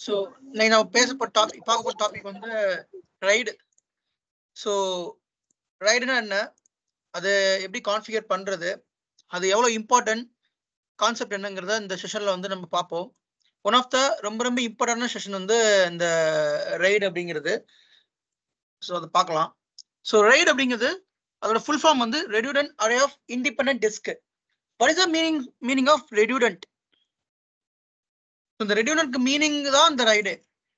so நான் நான் பேச போற டாபிக் பார்க்க போற டாபிக் வந்து ரைடு ஸோ ரைடுனா என்ன அது எப்படி கான்ஃபிகர் பண்றது அது எவ்வளோ இம்பார்ட்டன்ட் கான்செப்ட் என்னங்கிறத இந்த செஷன்ல வந்து நம்ம பார்ப்போம் ஒன் ஆஃப் த ரொம்ப ரொம்ப இம்பார்ட்டன்டான செஷன் வந்து இந்த ரைடு அப்படிங்கிறது ஸோ அதை பார்க்கலாம் ஸோ ரைடு அப்படிங்கிறது அதோட ஃபுல் ஃபார்ம் வந்து redundant array of independent disk what is the meaning meaning of redundant இந்த ரெடியூடன்ட்க்கு மீனிங் தான் இந்த ரைடு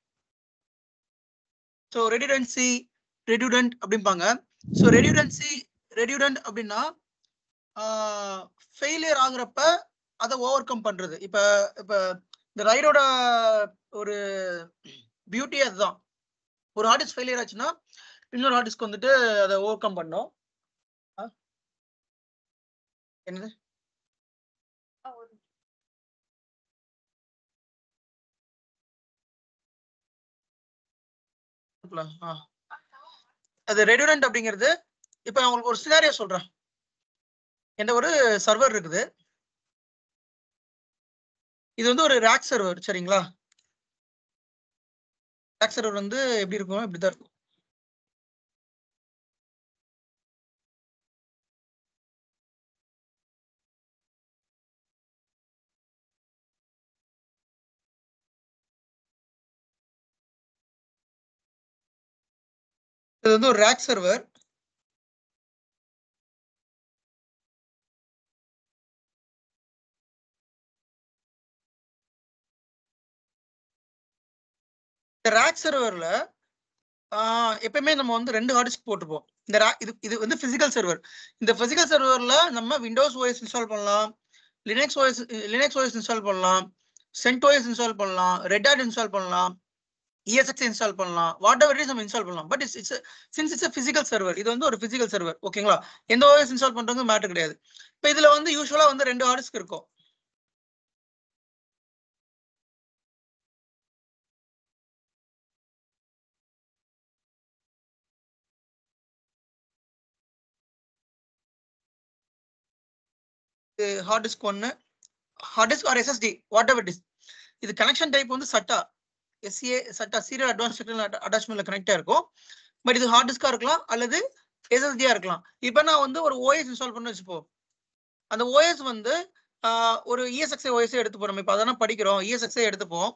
ஸோ ரெடியூடன்சி ரெடியூடன்ட் அப்படிம்பாங்க ஸோ ரெடியூடன்சி ரெடியூடன்ட் அப்படின்னா ஃபெயிலியர் ஆகுறப்ப அதை ஓவர் கம் பண்றது இப்ப இப்ப இந்த ரைடோட ஒரு பியூட்டி அதுதான் ஒரு ஆர்டிஸ்ட் ஃபெயிலியர் ஆச்சுன்னா இன்னொரு ஆர்டிஸ்ட்க்கு வந்துட்டு அதை ஓவர் கம் பண்ணோம் என்னது அது ரெடியூடன்ட் அப்படிங்கிறது இப்ப நான் உங்களுக்கு ஒரு சினாரியோ சொல்றேன் என்ற ஒரு சர்வர் இருக்குது இது வந்து ஒரு ரேக் சர்வர் சரிங்களா ரேக் சர்வர் வந்து எப்படி இருக்கும் இப்படிதான் இருக்கும் இது வந்து ஒரு ரேக் சர்வர் இந்த ரேக் சர்வர்ல எப்பயுமே நம்ம வந்து ரெண்டு ஹார்ட் டிஸ்க் போட்டுப்போம் இந்த ரேக் இது இது வந்து பிசிக்கல் சர்வர் இந்த பிசிக்கல் சர்வர்ல நம்ம விண்டோஸ் ஓஎஸ் இன்ஸ்டால் பண்ணலாம் Linux OS Linux OS install பண்ணலாம் சென்ட் ஓஎஸ் இன்ஸ்டால் பண்ணலாம் ரெட் ஹேட் இன்ஸ்டால் பண்ணலாம் இஎஸ்எக்ஸ் இன்ஸ்டால் பண்ணலாம் வாட் எவர் இஸ் நம்ம இன்ஸ்டால் பண்ணலாம் but it's it's since it's physical server இது வந்து ஒரு பிசிக்கல் சர்வர் ஓகேங்களா எந்த ஓஎஸ் இன்ஸ்டால் பண்றவங்க மேட்டர் கிடையாது இப்போ இதுல வந்து யூஸ்வலா வந்து ரெண்டு ஹார்டிஸ்க் இருக்கும் ஹார்ட் டிஸ்க் ஒன்று hard disk or SSD whatever this இது கனெக்ஷன் டைப் வந்து SATA SCA SATA serial advance அட்டாச்மெண்ட்ல கனெக்டா இருக்கும் பட் இது ஹார்ட் டிஸ்கா இருக்கலாம் அல்லது எஸ்எஸ்டியா இருக்கலாம் இப்போ நான் வந்து ஒரு ஓஎஸ் இன்ஸ்டால் பண்ண வச்சுப்போம் அந்த ஓஎஸ் வந்து ஒரு இஎஸ்எக்ஸ்ஐ ஓஎஸ் எடுத்துப்போம் நம்ம இப்போ அதான படிக்கிறோம் இஎஸ்எக்ஸ்ஐ எடுத்துப்போம்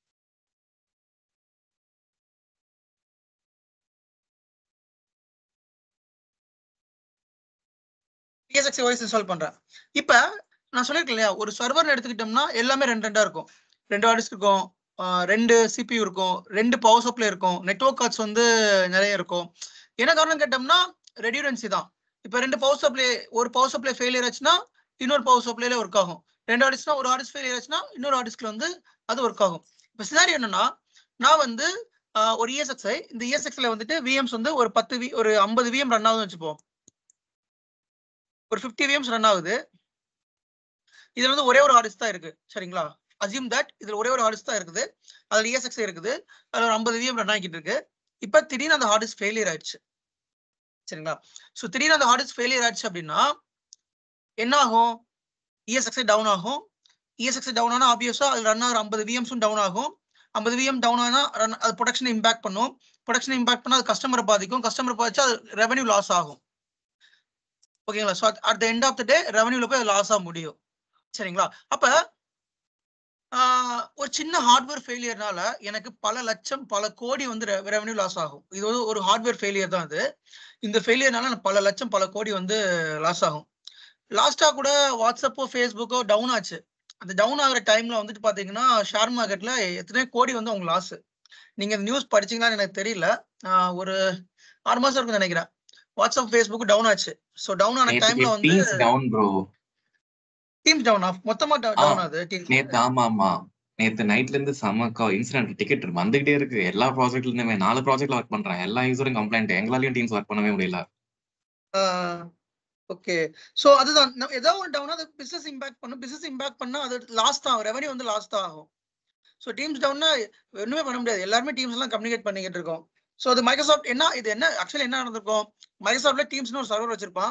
இஎஸ்எக்ஸ்ஐ ஓஎஸ் இன்ஸ்டால் பண்றேன் இப்போ நான் சொல்லியிருக்கேன் இல்லையா ஒரு சர்வர் எடுத்துக்கிட்டோம்னா எல்லாமே ரெண்டு ரெண்டா இருக்கும் ரெண்டு ஹார்டிஸ்க் இருக்கும் ரெண்டு சிபியூ இருக்கும் ரெண்டு பவர் சப்ளை இருக்கும் நெட்ஒர்க் கார்ட்ஸ் வந்து நிறைய இருக்கும் என்ன காரணம் கேட்டோம்னா ரெடியூரன்சி தான் இப்போ ரெண்டு பவர் சப்ளை ஒரு பவர் சப்ளை ஃபெயிலியர் ஆச்சுன்னா இன்னொரு பவர் சப்ளைல ஒர்க் ஆகும் ரெண்டு ஆர்டிஸ்ட்னா ஒரு ஆர்டிஸ்ட் ஃபெயிலியர் ஆச்சுன்னா இன்னொரு ஆர்டிஸ்ட்ல வந்து அது ஒர்க் ஆகும் இப்போ சினாரி என்னன்னா நான் வந்து ஒரு இஎஸ்எக்ஸ்ஐ இந்த இஎஸ்எக்ஸ்ல வந்துட்டு விஎம்ஸ் வந்து ஒரு பத்து வி ஒரு ஐம்பது விஎம் ரன் ஆகுதுன்னு வச்சுப்போம் ஒரு ஃபிஃப்டி விஎம்ஸ் ரன் ஆகுது இதுல வந்து ஒரே ஒரு ஆர்டிஸ்ட் தான் இருக்கு சரிங்களா அசியூம் தட் இதுல ஒரே ஒரு ஹார்டிஸ்க் தான் இருக்குது அதுல இஎஸ்எக்ஸ் இருக்குது அதுல ஒரு ஐம்பது விஎம் ரன் ஆகிட்டு இருக்கு இப்ப திடீர்னு அந்த ஹார்டிஸ்க் ஃபெயிலியர் ஆயிடுச்சு சரிங்களா ஸோ திடீர்னு அந்த ஹார்டிஸ்க் ஃபெயிலியர் ஆயிடுச்சு அப்படின்னா என்ன ஆகும் இஎஸ்எக்ஸை டவுன் ஆகும் இஎஸ்எக்ஸை டவுன் ஆனால் ஆப்வியஸா அது ரன் ஆகிற ஐம்பது விஎம்ஸும் டவுன் ஆகும் ஐம்பது விஎம் டவுன் ஆனால் ரன் அது ப்ரொடக்ஷனை இம்பாக்ட் பண்ணும் ப்ரொடக்ஷனை இம்பாக்ட் பண்ணால் அது கஸ்டமரை பாதிக்கும் கஸ்டமர் பாதிச்சா அது ரெவன்யூ லாஸ் ஆகும் ஓகேங்களா so at the end of the day ரெவன்யூல போய் அது லாஸ் ஆக முடியும் சரிங்களா அப்ப ஒரு சின்ன ஹார்ட்வேர் ஃபெயிலியர்னால எனக்கு பல லட்சம் பல கோடி வந்து ரெவன்யூ லாஸ் ஆகும் இது வந்து ஒரு ஹார்ட்வேர் ஃபெயிலியர் தான் அது இந்த ஃபெயிலியர்னால எனக்கு பல லட்சம் பல கோடி வந்து லாஸ் ஆகும் லாஸ்டா கூட வாட்ஸ்அப்போ ஃபேஸ்புக்கோ டவுன் ஆச்சு அந்த டவுன் ஆகிற டைம்ல வந்துட்டு பாத்தீங்கன்னா ஷேர் மார்க்கெட்ல எத்தனை கோடி வந்து அவங்க லாஸ் நீங்க நியூஸ் படிச்சீங்களான்னு எனக்கு தெரியல ஒரு ஆறு மாசம் இருக்குன்னு நினைக்கிறேன் வாட்ஸ்அப் ஃபேஸ்புக் டவுன் ஆச்சு ஸோ டவுன் ஆன டைம்ல வந்து down bro team down off மொத்தமா டவுன் ஆகுது நேத்து ஆமா ஆமா நேத்து நைட்ல இருந்து சமக்கா இன்சிடென்ட் டிக்கெட் வந்துகிட்டே இருக்கு எல்லா ப்ராஜெக்ட்ல இருந்துமே நாலு ப்ராஜெக்ட்ல ஒர்க் பண்றேன் எல்லா யூசரும் கம்ப்ளைண்ட் எங்களாலையும் டீம்ஸ் ஒர்க் பண்ணவே முடியல ஓகே சோ அதுதான் ஏதாவது ஒரு டவுன் அது பிசினஸ் இம்பாக்ட் பண்ணும் பிசினஸ் இம்பாக்ட் பண்ணா அது லாஸ் தான் ரெவன்யூ வந்து லாஸ் தான் ஆகும் ஸோ டீம்ஸ் டவுன்னா ஒண்ணுமே பண்ண முடியாது எல்லாருமே டீம்ஸ் எல்லாம் கம்யூனிகேட் பண்ணிக்கிட்டு இருக்கோம் ஸோ அது மைக்ரோசாஃப்ட் என்ன இது என்ன ஆக்சுவலி என்ன நடந்திருக்கும் மைக்ரோசாஃப்ட்ல டீம்ஸ்னு ஒரு சர்வர் வச்சிருப்பான்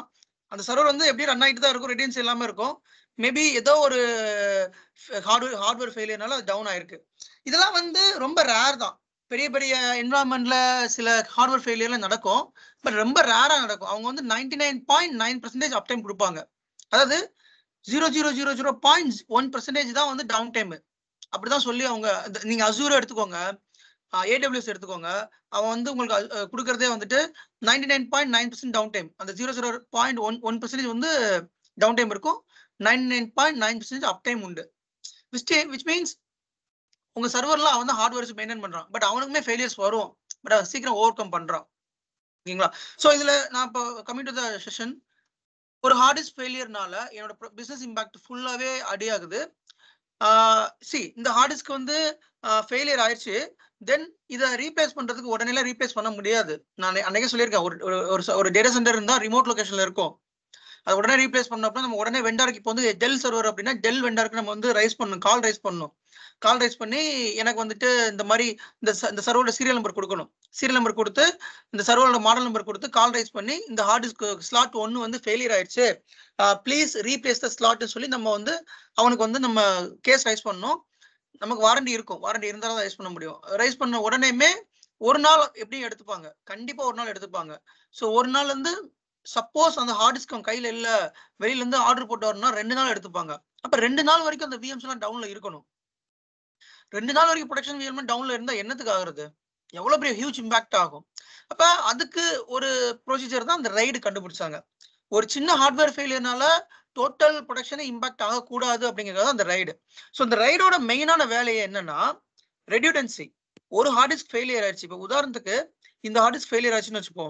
அந்த சர்வர் வந்து எப்படி ரன் ஆகிட்டு தான் இருக்கும் ரெடியன்ஸ் இல்லாம இருக்கும் மேபி ஏதோ ஒரு ஹார்ட்வேர் ஹார்ட்வேர் ஃபெயிலியர்னால அது டவுன் ஆயிருக்கு இதெல்லாம் வந்து ரொம்ப ரேர் தான் பெரிய பெரிய என்வரான்மெண்ட்ல சில ஹார்ட்வேர் ஃபெயிலியர்லாம் நடக்கும் பட் ரொம்ப ரேரா நடக்கும் அவங்க வந்து ninety nine point nine percentage uptime கொடுப்பாங்க அதாவது zero zero zero zero point one percentage தான் வந்து டவுன் டைம் அப்படிதான் சொல்லி அவங்க இந்த- நீங்க அசூர் எடுத்துக்கோங்க ஏடபிள்யூஎஸ் எடுத்துக்கோங்க அவன் வந்து உங்களுக்கு அ- அ, கொடுக்கறதே வந்துட்டு ninety nine point nine percent downtime அந்த zero zero point one one percentage வந்து டவுன் டைம் இருக்கும் ninety nine point nine percentage uptime உண்டு விச் விச் மீன்ஸ் உங்க சர்வர்லாம் அவன் தான் ஹார்ட்வேர்ஸ் மெயின்டைன் பண்றான் பட் அவனுக்குமே ஃபெயிலியர்ஸ் வரும் பட் அவன் சீக்கிரம் ஓவர் கம் பண்றான் ஓகேங்களா ஸோ இதுல நான் இப்போ கமிங் டு த செஷன் ஒரு ஹார்டிஸ்க் ஃபெயிலியர்னால என்னோட பிசினஸ் இம்பாக்ட் ஃபுல்லாவே அடியாகுது சி இந்த ஹார்டிஸ்க் வந்து ஃபெயிலியர் ஆயிடுச்சு தென் இதை ரீப்ளேஸ் பண்றதுக்கு உடனே ரீப்ளேஸ் பண்ண முடியாது நான் அன்னைக்கே சொல்லியிருக்கேன் ஒரு ஒரு- ஒரு ச- ஒரு டேட்டா சென்டர் இருந்தா ரிமோட் லொகேஷன்ல இருக்கும் அது உடனே ரீப்ளேஸ் பண்ணப்ப நம்ம உடனே வெண்டாருக்கு இப்போ வந்து டெல் சர்வர் அப்படின்னா டெல் வெண்டாருக்கு நம்ம வந்து ரைஸ் பண்ணணும் கால் ரைஸ் பண்ணணும் கால் ரைஸ் பண்ணி எனக்கு வந்துட்டு இந்த மாதிரி இந்த ச- இந்த சர்வரோட சீரியல் நம்பர் கொடுக்கணும் சீரியல் நம்பர் கொடுத்து இந்த சர்வரோட மாடல் நம்பர் கொடுத்து கால் ரைஸ் பண்ணி இந்த ஹார்ட் டிஸ்க் ஸ்லாட் ஒன்று வந்து ஃபெயிலியர் ஆயிடுச்சு ப்ளீஸ் ரீப்ளேஸ் த ஸ்லாட்னு சொல்லி நம்ம வந்து அவனுக்கு வந்து நம்ம கேஸ் ரைஸ் பண்ணணும் நமக்கு வாரண்டி இருக்கும் வாரண்டி இருந்தாலும் ரைஸ் பண்ண முடியும் ரைஸ் பண்ண உடனேமே ஒரு நாள் எப்படியும் எடுத்துப்பாங்க கண்டிப்பா ஒரு நாள் எடுத்துப்பாங்க ஸோ ஒரு நாள் வந்து சப்போஸ் அந்த ஹார்ட் டிஸ்க் அவன் கையில இல்ல வெளியில இருந்து ஆர்டர் போட்டு வரணும்னா ரெண்டு நாள் எடுத்துப்பாங்க அப்ப ரெண்டு நாள் வரைக்கும் அந்த விஎம்ஸ் எல்லாம் டவுன்ல இருக்கணும் ரெண்டு நாள் வரைக்கும் ப்ரொடக்ஷன் விஎம் டவுன்ல இருந்தா என்னத்துக்கு ஆகுறது எவ்வளவு பெரிய ஹியூஜ் இம்பாக்ட் ஆகும் அப்ப அதுக்கு ஒரு ப்ரொசீஜர் தான் அந்த ரைடு கண்டுபிடிச்சாங்க ஒரு சின்ன ஹார்ட்வேர் ஃபெயிலியர்னால டோட்டல் ப்ரொடக்ஷனே இம்பாக்ட் ஆகக்கூடாது அப்படிங்கிறது அந்த ரைடு ஸோ இந்த ரைடோட மெயினான வேலையே என்னன்னா ரெடியூடன்சி ஒரு ஹார்ட் டிஸ்க் ஃபெயிலியர் ஆயிடுச்சு இப்போ உதாரணத்துக்கு இந்த ஹார்ட் டிஸ்க் ஃபெயிலியர் ஆச்சுன்னு வச்சுப்போம்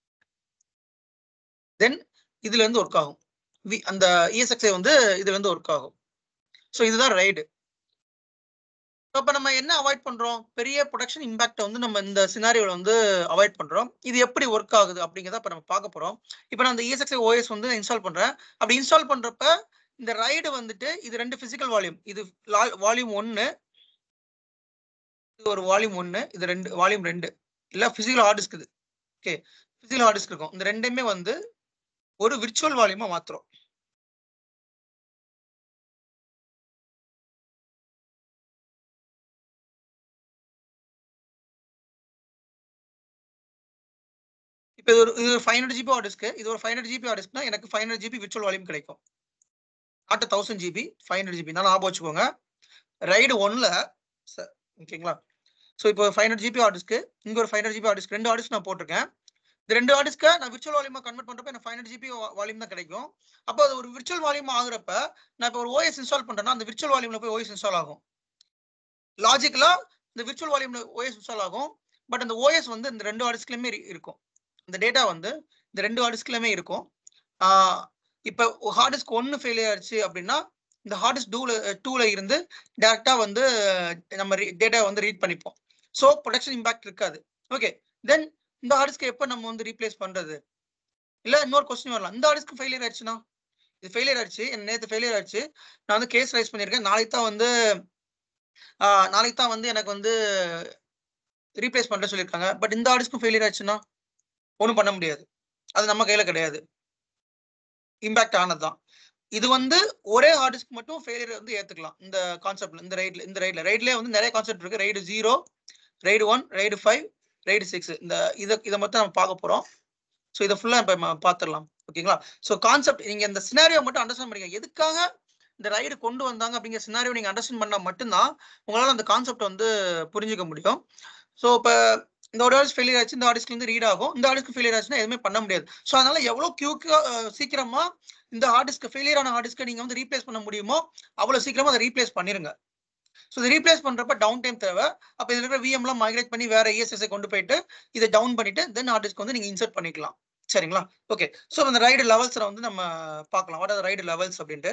தென் இதுல இருந்து ஒர்க் ஆகும் வி- அந்த இஎஸ்எக்ஸ்ஐ வந்து இதுல இருந்து ஒர்க் ஆகும் ஸோ இதுதான் ரைடு அப்ப நம்ம என்ன அவாய்ட் பண்றோம் பெரிய ப்ரொடக்ஷன் இம்பாக்ட வந்து நம்ம இந்த சினாரியோல வந்து அவாய்ட் பண்றோம் இது எப்படி ஒர்க் ஆகுது அப்படிங்கிறத இப்ப நம்ம பார்க்க போறோம் இப்போ நான் அந்த இஎஸ்எக்ஸ்ஐ ஓஎஸ் வந்து இன்ஸ்டால் பண்றேன் அப்படி இன்ஸ்டால் பண்றப்ப இந்த ரைடு வந்துட்டு இது ரெண்டு பிசிக்கல் வால்யூம் இது வால்யூம் ஒன்னு இது ஒரு வால்யூம் ஒன்னு இது ரெண்டு வால்யூம் ரெண்டு இல்ல பிசிக்கல் ஹார்ட் டிஸ்க் இது ஓகே பிசிக்கல் ஹார்ட் டிஸ்க் இருக்கும் இந்த ரெண்டுமே வந்து ஒரு விர்ச்சுவல் வால்யூமா மாத்துறோம் இப்போ இது ஒரு இது five hundred GB hard disk இது ஒரு ஃபைவ் ஹண்ட்ரட் ஜிபி ஹார்ட் டிஸ்க்னா எனக்கு five hundred GB virtual volume கிடைக்கும் not thousand GB five hundred GB நான் ஞாபகம் வச்சுக்கோங்க ரைடு ஒன்ல ஓகேங்களா ஸோ இப்போ five hundred GB hard disk இங்க ஒரு five hundred GB hard disk ரெண்டு ஹார்ட் டிஸ்க் நான் போட்டிருக்கேன் இந்த ரெண்டு ஹார்ட் டிஸ்க்கை நான் விர்ச்சுவல் வால்யூமா கன்வெர்ட் பண்றப்ப எனக்கு ஃபைவ் ஹண்ட்ரட் ஜிபி வால்யூம் தான் கிடைக்கும் அப்போ அது ஒரு விர்ச்சுவல் வால்யூம் ஆகுறப்ப நான் இப்போ ஒரு ஓஎஸ் இன்ஸ்டால் பண்றேன்னா அந்த விர்ச்சுவல் வால்யூம்ல போய் ஓஎஸ் இன்ஸ்டால் ஆகும் லாஜிக்கலா இந்த விர்ச்சுவல் வால்யூம்ல ஓஎஸ் இன்ஸ்டால் ஆகும் பட் அந்த ஓஎஸ் வந்து இந்த ரெண்டு ஹார்ட் டிஸ்க்லயுமே இருக்கும் இந்த டேட்டா வந்து இந்த ரெண்டு ஹார்ட் டிஸ்க்லயுமே இருக்கும் ஆஹ் இப்போ ஹார்ட் டிஸ்க் ஒன்னு ஃபெயிலியர் ஆயிடுச்சு அப்படின்னா இந்த ஹார்ட் டிஸ்க் டூல டூல இருந்து டைரக்டா வந்து நம்ம டேட்டா வந்து ரீட் பண்ணிப்போம் ஸோ ப்ரொடக்ஷன் இம்பாக்ட் இருக்காது ஓகே தென் இந்த ஹார்ட் டிஸ்க் எப்போ நம்ம வந்து ரீப்ளேஸ் பண்றது இல்ல இன்னொரு கொஸ்டின் வரலாம் இந்த ஹார்ட் டிஸ்க் ஃபெயிலியர் ஆயிடுச்சுன்னா இது ஃபெயிலியர் ஆயிடுச்சு என் நேற்று ஃபெயிலியர் ஆயிடுச்சு நான் வந்து கேஸ் ரைஸ் பண்ணியிருக்கேன் நாளைக்கு தான் வந்து ஆஹ் நாளைக்கு தான் வந்து எனக்கு வந்து ரீப்ளேஸ் பண்ற சொல்லியிருக்காங்க பட் இந்த ஹார்ட் டிஸ்க்கும் ஃபெயிலியர் ஆயிடுச்சுன்னா ஒன்றும் பண்ண முடியாது அது நம்ம கையில கிடையாது இம்பாக்ட் ஆனது தான் இது வந்து ஒரே ஹார்ட் டிஸ்க் மட்டும் ஃபெயிலியர் வந்து ஏத்துக்கலாம் இந்த கான்செப்ட்ல இந்த ரைட்ல இந்த ரைட்ல ரைட்லயே வந்து நிறைய கான்செப்ட் இருக்கு RAID zero RAID one RAID five RAID six இந்த இதை இதை மட்டும் நம்ம பார்க்க போறோம் ஸோ இதை ஃபுல்லா இப்போ பார்த்துடலாம் ஓகேங்களா ஸோ கான்செப்ட் நீங்க இந்த சினாரியோ மட்டும் அண்டர்ஸ்டாண்ட் பண்ணிக்க எதுக்காக இந்த ரைடு கொண்டு வந்தாங்க அப்படிங்கிற சினாரியோ நீங்க அண்டர்ஸ்டாண்ட் பண்ணா மட்டும்தான் உங்களால அந்த கான்செப்ட் வந்து புரிஞ்சுக்க முடியும் ஸோ இப்போ இந்த ஒரு ஆடிஸ் ஃபெயிலியர் ஆச்சு இந்த ஆடிஸ்க்கு வந்து ரீட் ஆகும் இந்த ஆடிஸ்க்கு ஃபெயிலியர் ஆச்சுன்னா எதுவுமே பண்ண முடியாது ஸோ அதனால எவ்வளவு கியூக்கா சீக்கிரமா இந்த ஹார்டிஸ்க்கு ஃபெயிலியர் ஆன ஹார்டிஸ்க்கு நீங்க வந்து ரீப்ளேஸ் பண்ண முடியுமோ அவ்வளவு சீக்கிரமா அதை ரீப்ளேஸ் பண்ணிருங்க ஸோ இதை ரீப்ளேஸ் பண்றப்ப டவுன் டைம் தேவை அப்போ இதுல இருக்கிற விஎம்லாம் மைக்ரேட் பண்ணி வேற இஎஸ்எஸ்ஐ கொண்டு போயிட்டு இதை டவுன் பண்ணிட்டு தென் ஹார்டிஸ்க்கு வந்து நீங்க இன்சர்ட் பண்ணிக்கலாம் சரிங்களா ஓகே ஸோ அந்த ரைடு லெவல்ஸை வந்து நம்ம பார்க்கலாம் வாட் ஆர் ரைடு லெவல்ஸ் அப்படின்ட்டு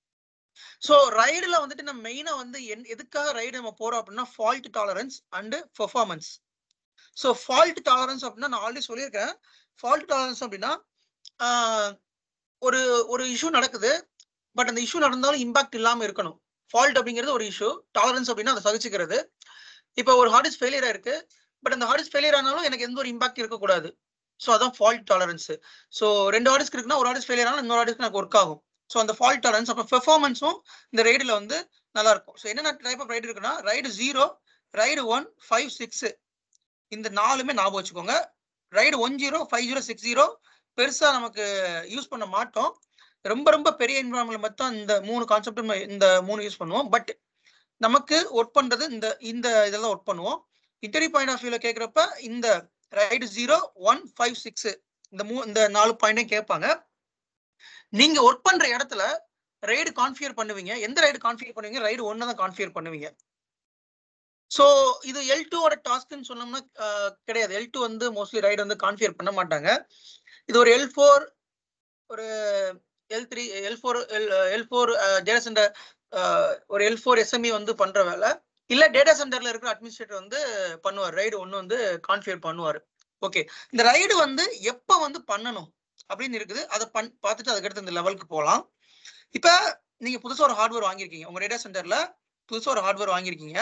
ஸோ ரைடுல வந்துட்டு நம்ம மெயினா வந்து என் எதுக்காக ரைடு நம்ம போறோம் அப்படின்னா fault tolerance and performance so fault tolerance அப்படின்னா நான் ஆல்ரெடி சொல்லியிருக்கேன் ஃபால்ட் டாலரன்ஸ் அப்படின்னா ஆஹ், ஒரு ஒரு இஷ்யூ நடக்குது பட் அந்த இஷ்யூ நடந்தாலும் இம்பாக்ட் இல்லாம இருக்கணும் ஃபால்ட் அப்படிங்கிறது ஒரு இஷ்யூ டாலரன்ஸ் அப்படின்னா அதை சகிச்சுக்கிறது இப்போ ஒரு ஹார்டிஸ் ஃபெயிலியர் ஆயிருக்கு பட் அந்த ஹார்டிஸ் ஃபெயிலியர் ஆனாலும் எனக்கு எந்த ஒரு இம்பாக்ட் இருக்கக்கூடாது ஸோ அதான் ஃபால்ட் டாலரன்ஸ் ஸோ ரெண்டு ஆர்டிஸ்க்கு இருக்குன்னா ஒரு ஆர்டிஸ்ட் ஃபெயிலியர் ஆனால் இன்னொரு ஆர்டிஸ்க்கு எனக்கு ஒர்க் ஆகும் ஸோ அந்த ஃபால்ட் டாலரன்ஸ் அப்புறம் பெர்ஃபார்மன்ஸும் இந்த ரைடில் வந்து நல்லா இருக்கும் ஸோ என்னென்ன டைப் ஆஃப் ரைடு இருக்குன்னா RAID zero RAID one five six இந்த நாலுமே ஞாபகம் வச்சுக்கோங்க RAID one zero five zero six zero பெருசாக நமக்கு யூஸ் பண்ண மாட்டோம் ரொம்ப ரொம்ப பெரிய என்வரான்மெண்ட் மட்டும் இந்த மூணு கான்செப்ட் இந்த மூணு யூஸ் பண்ணுவோம் பட் நமக்கு ஒர்க் பண்றது இந்த இந்த இதெல்லாம் ஒர்க் பண்ணுவோம் இன்டர்வியூ பாயிண்ட் ஆஃப் வியூல கேட்குறப்ப இந்த RAID zero one five six இந்த மூ இந்த நாலு பாயிண்டையும் கேட்பாங்க நீங்க ஒர்க் பண்ற இடத்துல ரைடு கான்ஃபியர் பண்ணுவீங்க எந்த ரைடு கான்ஃபியர் பண்ணுவீங்க ரைடு ஒன்னு தான் கான்ஃபியர் பண்ணுவீங்க ஸோ இது எல் டூவோட டாஸ்க்னு சொன்னோம்னா அஹ், கிடையாது எல் டூ வந்து மோஸ்ட்லி ரைடு வந்து கான்ஃபியர் பண்ண மாட்டாங்க இது ஒரு எல் ஃபோர் ஒரு L three L four L L four data center ஒரு எல் ஃபோர் எஸ்எம்இ வந்து பண்ற வேலை இல்ல டேட்டா சென்டர்ல இருக்கிற அட்மினிஸ்ட்ரேட்டர் வந்து பண்ணுவார் ரைடு ஒன்று வந்து கான்ஃபியர் பண்ணுவார் ஓகே இந்த ரைடு வந்து எப்போ வந்து பண்ணணும் அப்படின்னு இருக்குது அதை பண் பார்த்துட்டு அதுக்கடுத்து இந்த லெவலுக்கு போகலாம் இப்போ நீங்க புதுசா ஒரு ஹார்ட்வேர் வாங்கியிருக்கீங்க உங்க டேட்டா சென்டர்ல புதுசா ஒரு ஹார்ட்வேர் வாங்கியிருக்கீங்க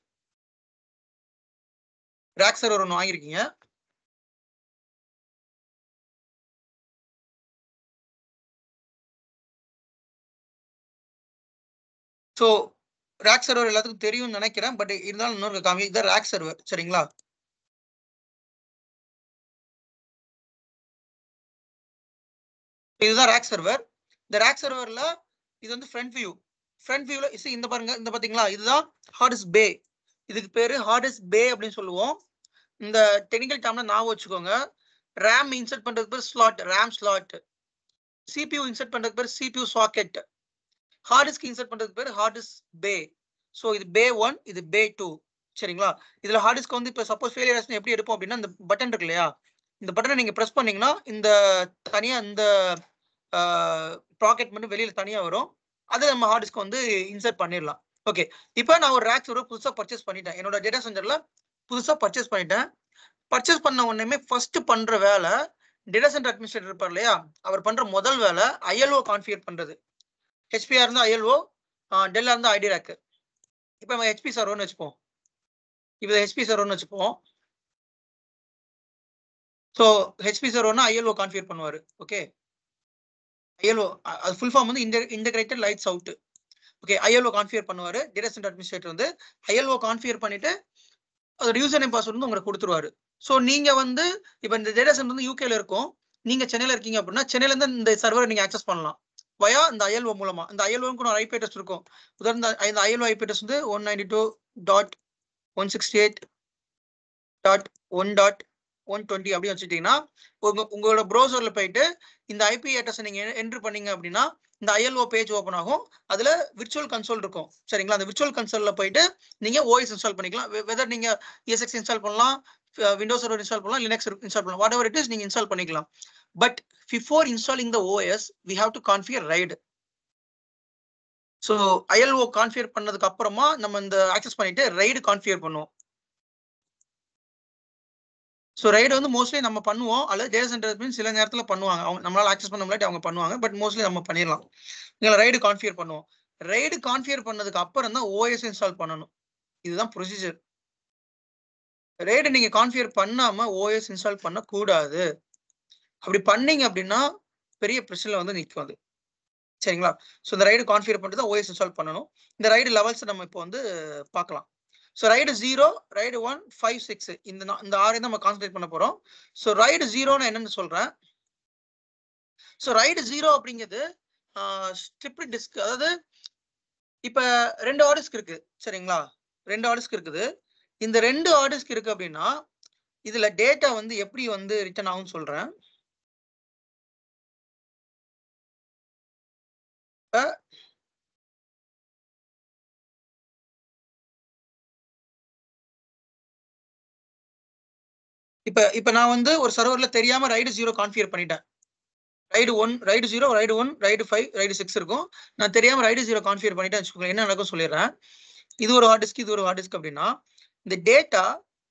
ரேக் சர்வர் ஒன்று வாங்கியிருக்கீங்க ஸோ ரேக் சர்வர் எல்லாத்துக்கும் தெரியும்னு நினைக்கிறேன் பட் இருந்தாலும் இன்னொரு காமி இதான் ரேக் சர்வர் சரிங்களா இதுதான் ரேக் சர்வர் இந்த ரேக் சர்வர்ல இது வந்து ஃப்ரண்ட் வியூ ஃப்ரண்ட் வியூல இசை இந்த பாருங்க இந்த பாத்தீங்களா இதுதான் ஹார்டஸ்ட் பே இதுக்கு பேரு ஹார்டஸ்ட் பே அப்படின்னு சொல்லுவோம் இந்த டெக்னிக்கல் டேர்ம்ல ஞாபகம் வச்சுக்கோங்க ரேம் இன்சர்ட் பண்றதுக்கு பேர் slot RAM slot CPU insert பண்றதுக்கு பேர் CPU socket hard disk insert பண்றதுக்கு பேர் ஹார்ட் டிஸ்க் பே ஸோ இது பே ஒன் இது பே டூ சரிங்களா இதுல ஹார்ட் டிஸ்க் வந்து இப்போ சப்போஸ் ஃபெயிலியர் ஆச்சுன்னா எப்படி எடுப்போம் அப்படின்னா இந்த பட்டன் இருக்கு இல்லையா இந்த பட்டனை நீங்க ப்ரெஸ் பண்ணீங்கன்னா இந்த தனியா இந்த ப்ராக்கெட் மட்டும் வெளியில தனியா வரும் அதை நம்ம ஹார்ட் டிஸ்க் வந்து இன்சர்ட் பண்ணிடலாம் ஓகே இப்போ நான் ஒரு ரேக்ஸ் ஒரு புதுசா பர்ச்சேஸ் பண்ணிட்டேன் என்னோட டேட்டா சென்டர்ல புதுசா பர்ச்சேஸ் பண்ணிட்டேன் பர்ச்சேஸ் பண்ண உடனே ஃபர்ஸ்ட் பண்ற வேலை டேட்டா சென்டர் அட்மினிஸ்ட்ரேட்டர் இருப்பார் இல்லையா அவர் பண்ற முதல் வேலை ஐஎல்ஓ கான்ஃபிகர் பண்றது ஹெச்பிஆர் இருந்தா ஐஎல்ஓ டெல்லா இருந்தா ஐடி ரேக் இப்போ நம்ம ஹெச்பி சர்வர்னு வச்சுப்போம் இப்போ ஹெச்பி சர்வர்னு வச்சுப்போம் ஸோ ஹெச்பி சர்வர்னா ஐஎல்ஓ கான்ஃபிகர் பண்ணுவார் ஓகே ஐஎல்ஓ அது ஃபுல் ஃபார்ம் வந்து integrated lights out okay ILO configure பண்ணுவார் டேட்டா சென்டர் அட்மினிஸ்ட்ரேட்டர் வந்து ஐஎல்ஓ கான்ஃபிகர் பண்ணிட்டு அதோட யூசர் நேம் பாஸ்வேர்ட் வந்து உங்களுக்கு கொடுத்துருவாரு ஸோ நீங்க வந்து இப்போ இந்த டேட்டா சென்டர் வந்து யூகேல இருக்கும் நீங்க சென்னையில இருக்கீங்க அப்படின்னா சென்னையில இருந்து இந்த சர்வரை நீங்க ஆக்சஸ் பண்ணலாம் வயா இந்த ஐஎல்ஓ மூலமா இந்த ஐஎல்ஓக்கு ஒரு ஐபி அட்ரஸ் இருக்கும் உதாரணம் இந்த ஐஎல்ஓ ஐபி அட்ரஸ் வந்து one ninety two dot one sixty eight dot one dot one twenty அப்படி வச்சுட்டீங்கன்னா உங்க உங்களோட ப்ரௌசர்ல போயிட்டு இந்த ஐபி அட்ரஸ் நீங்க என்ட்ரு பண்ணீங்க அப்படின்னா இந்த ஐஎல்ஓ பேஜ் ஓப்பன் ஆகும் அதுல விர்ச்சுவல் கன்சோல் இருக்கும் சரிங்களா அந்த விர்ச்சுவல் கன்சோல்ல போயிட்டு நீங்க ஓஎஸ் இன்ஸ்டால் பண்ணிக்கலாம் வெதர் நீங்க ESX இன்ஸ்டால் பண்ணலாம் விண்டோஸ் சர்வர் இன்ஸ்டால் பண்ணலாம் லினக்ஸ் இன்ஸ்டால் பண்ணலாம் வாட் எவர் இட் இஸ் நீங்க இன்ஸ்டால் பண்ணிக்கலாம் but before installing the OS we have to configure RAID so ILO configure பண்ணதுக்கு அப்புறமா நம்ம இந்த ஆக்சஸ் பண்ணிட்டு ரைடு கான்ஃபிகர் பண்ணுவோம் ஸோ ரைடு வந்து மோஸ்ட்லி நம்ம பண்ணுவோம் அல்லது டேட்டா சென்டர் மீன் சில நேரத்தில் பண்ணுவாங்க அவங்க நம்மளால ஆக்சஸ் பண்ண முடியாட்டி அவங்க பண்ணுவாங்க பட் மோஸ்ட்லி நம்ம பண்ணிடலாம் இதில் ரைடு கான்ஃபிகர் பண்ணுவோம் ரைடு கான்ஃபிகர் பண்ணதுக்கு அப்புறம் தான் ஓஎஸ் இன்ஸ்டால் பண்ணணும் இதுதான் ப்ரொசீஜர் ரைடு நீங்க கான்ஃபிகர் பண்ணாம ஓஎஸ் இன்ஸ்டால் பண்ணக்கூடாது அப்படி பண்ணீங்க அப்படின்னா பெரிய பிரச்சனை வந்து நிற்கும் அது சரிங்களா ஸோ இந்த ரைடு கான்ஃபிகர் பண்ணிட்டு தான் ஓஎஸ் இன்ஸ்டால் பண்ணணும் இந்த ரைடு லெவல்ஸ் நம்ம இப்போ வந்து பார்க்கலாம் so RAID zero RAID one five six இந்த நா- இந்த ஆறையும் நம்ம கான்சன்ட்ரேட் பண்ண போறோம் ஸோ ரைடு ஜீரோன்னு என்னன்னு சொல்றேன் ஸோ ரைடு ஜீரோ அப்படிங்கிறது ஸ்ட்ரிப்ட் டிஸ்க் அதாவது இப்ப ரெண்டு ஆர்டர்ஸ்க்கு இருக்கு சரிங்களா ரெண்டு ஆர்டர்ஸ்க்கு இருக்குது இந்த ரெண்டு ஆர்டர்ஸ்க்கு இருக்கு அப்படின்னா இதுல டேட்டா வந்து எப்படி வந்து ரிட்டர்ன் ஆகும்னு சொல்றேன் இப்ப இப்ப இப்ப நான் வந்து ஒரு சர்வர்ல தெரியாம ரைடு ஜீரோ கான்ஃபிகர் பண்ணிட்டேன் RAID one RAID zero RAID one RAID five RAID six இருக்கும் நான் தெரியாம ரைடு ஜீரோ கான்ஃபிகர் பண்ணிட்டேன் வச்சுக்கோங்க என்ன நடக்கும் சொல்லிடுறேன் இது ஒரு ஹார்ட் டிஸ்க் இது ஒரு ஹார்ட் டிஸ்க் அப்படின்னா இந்த டேட்டா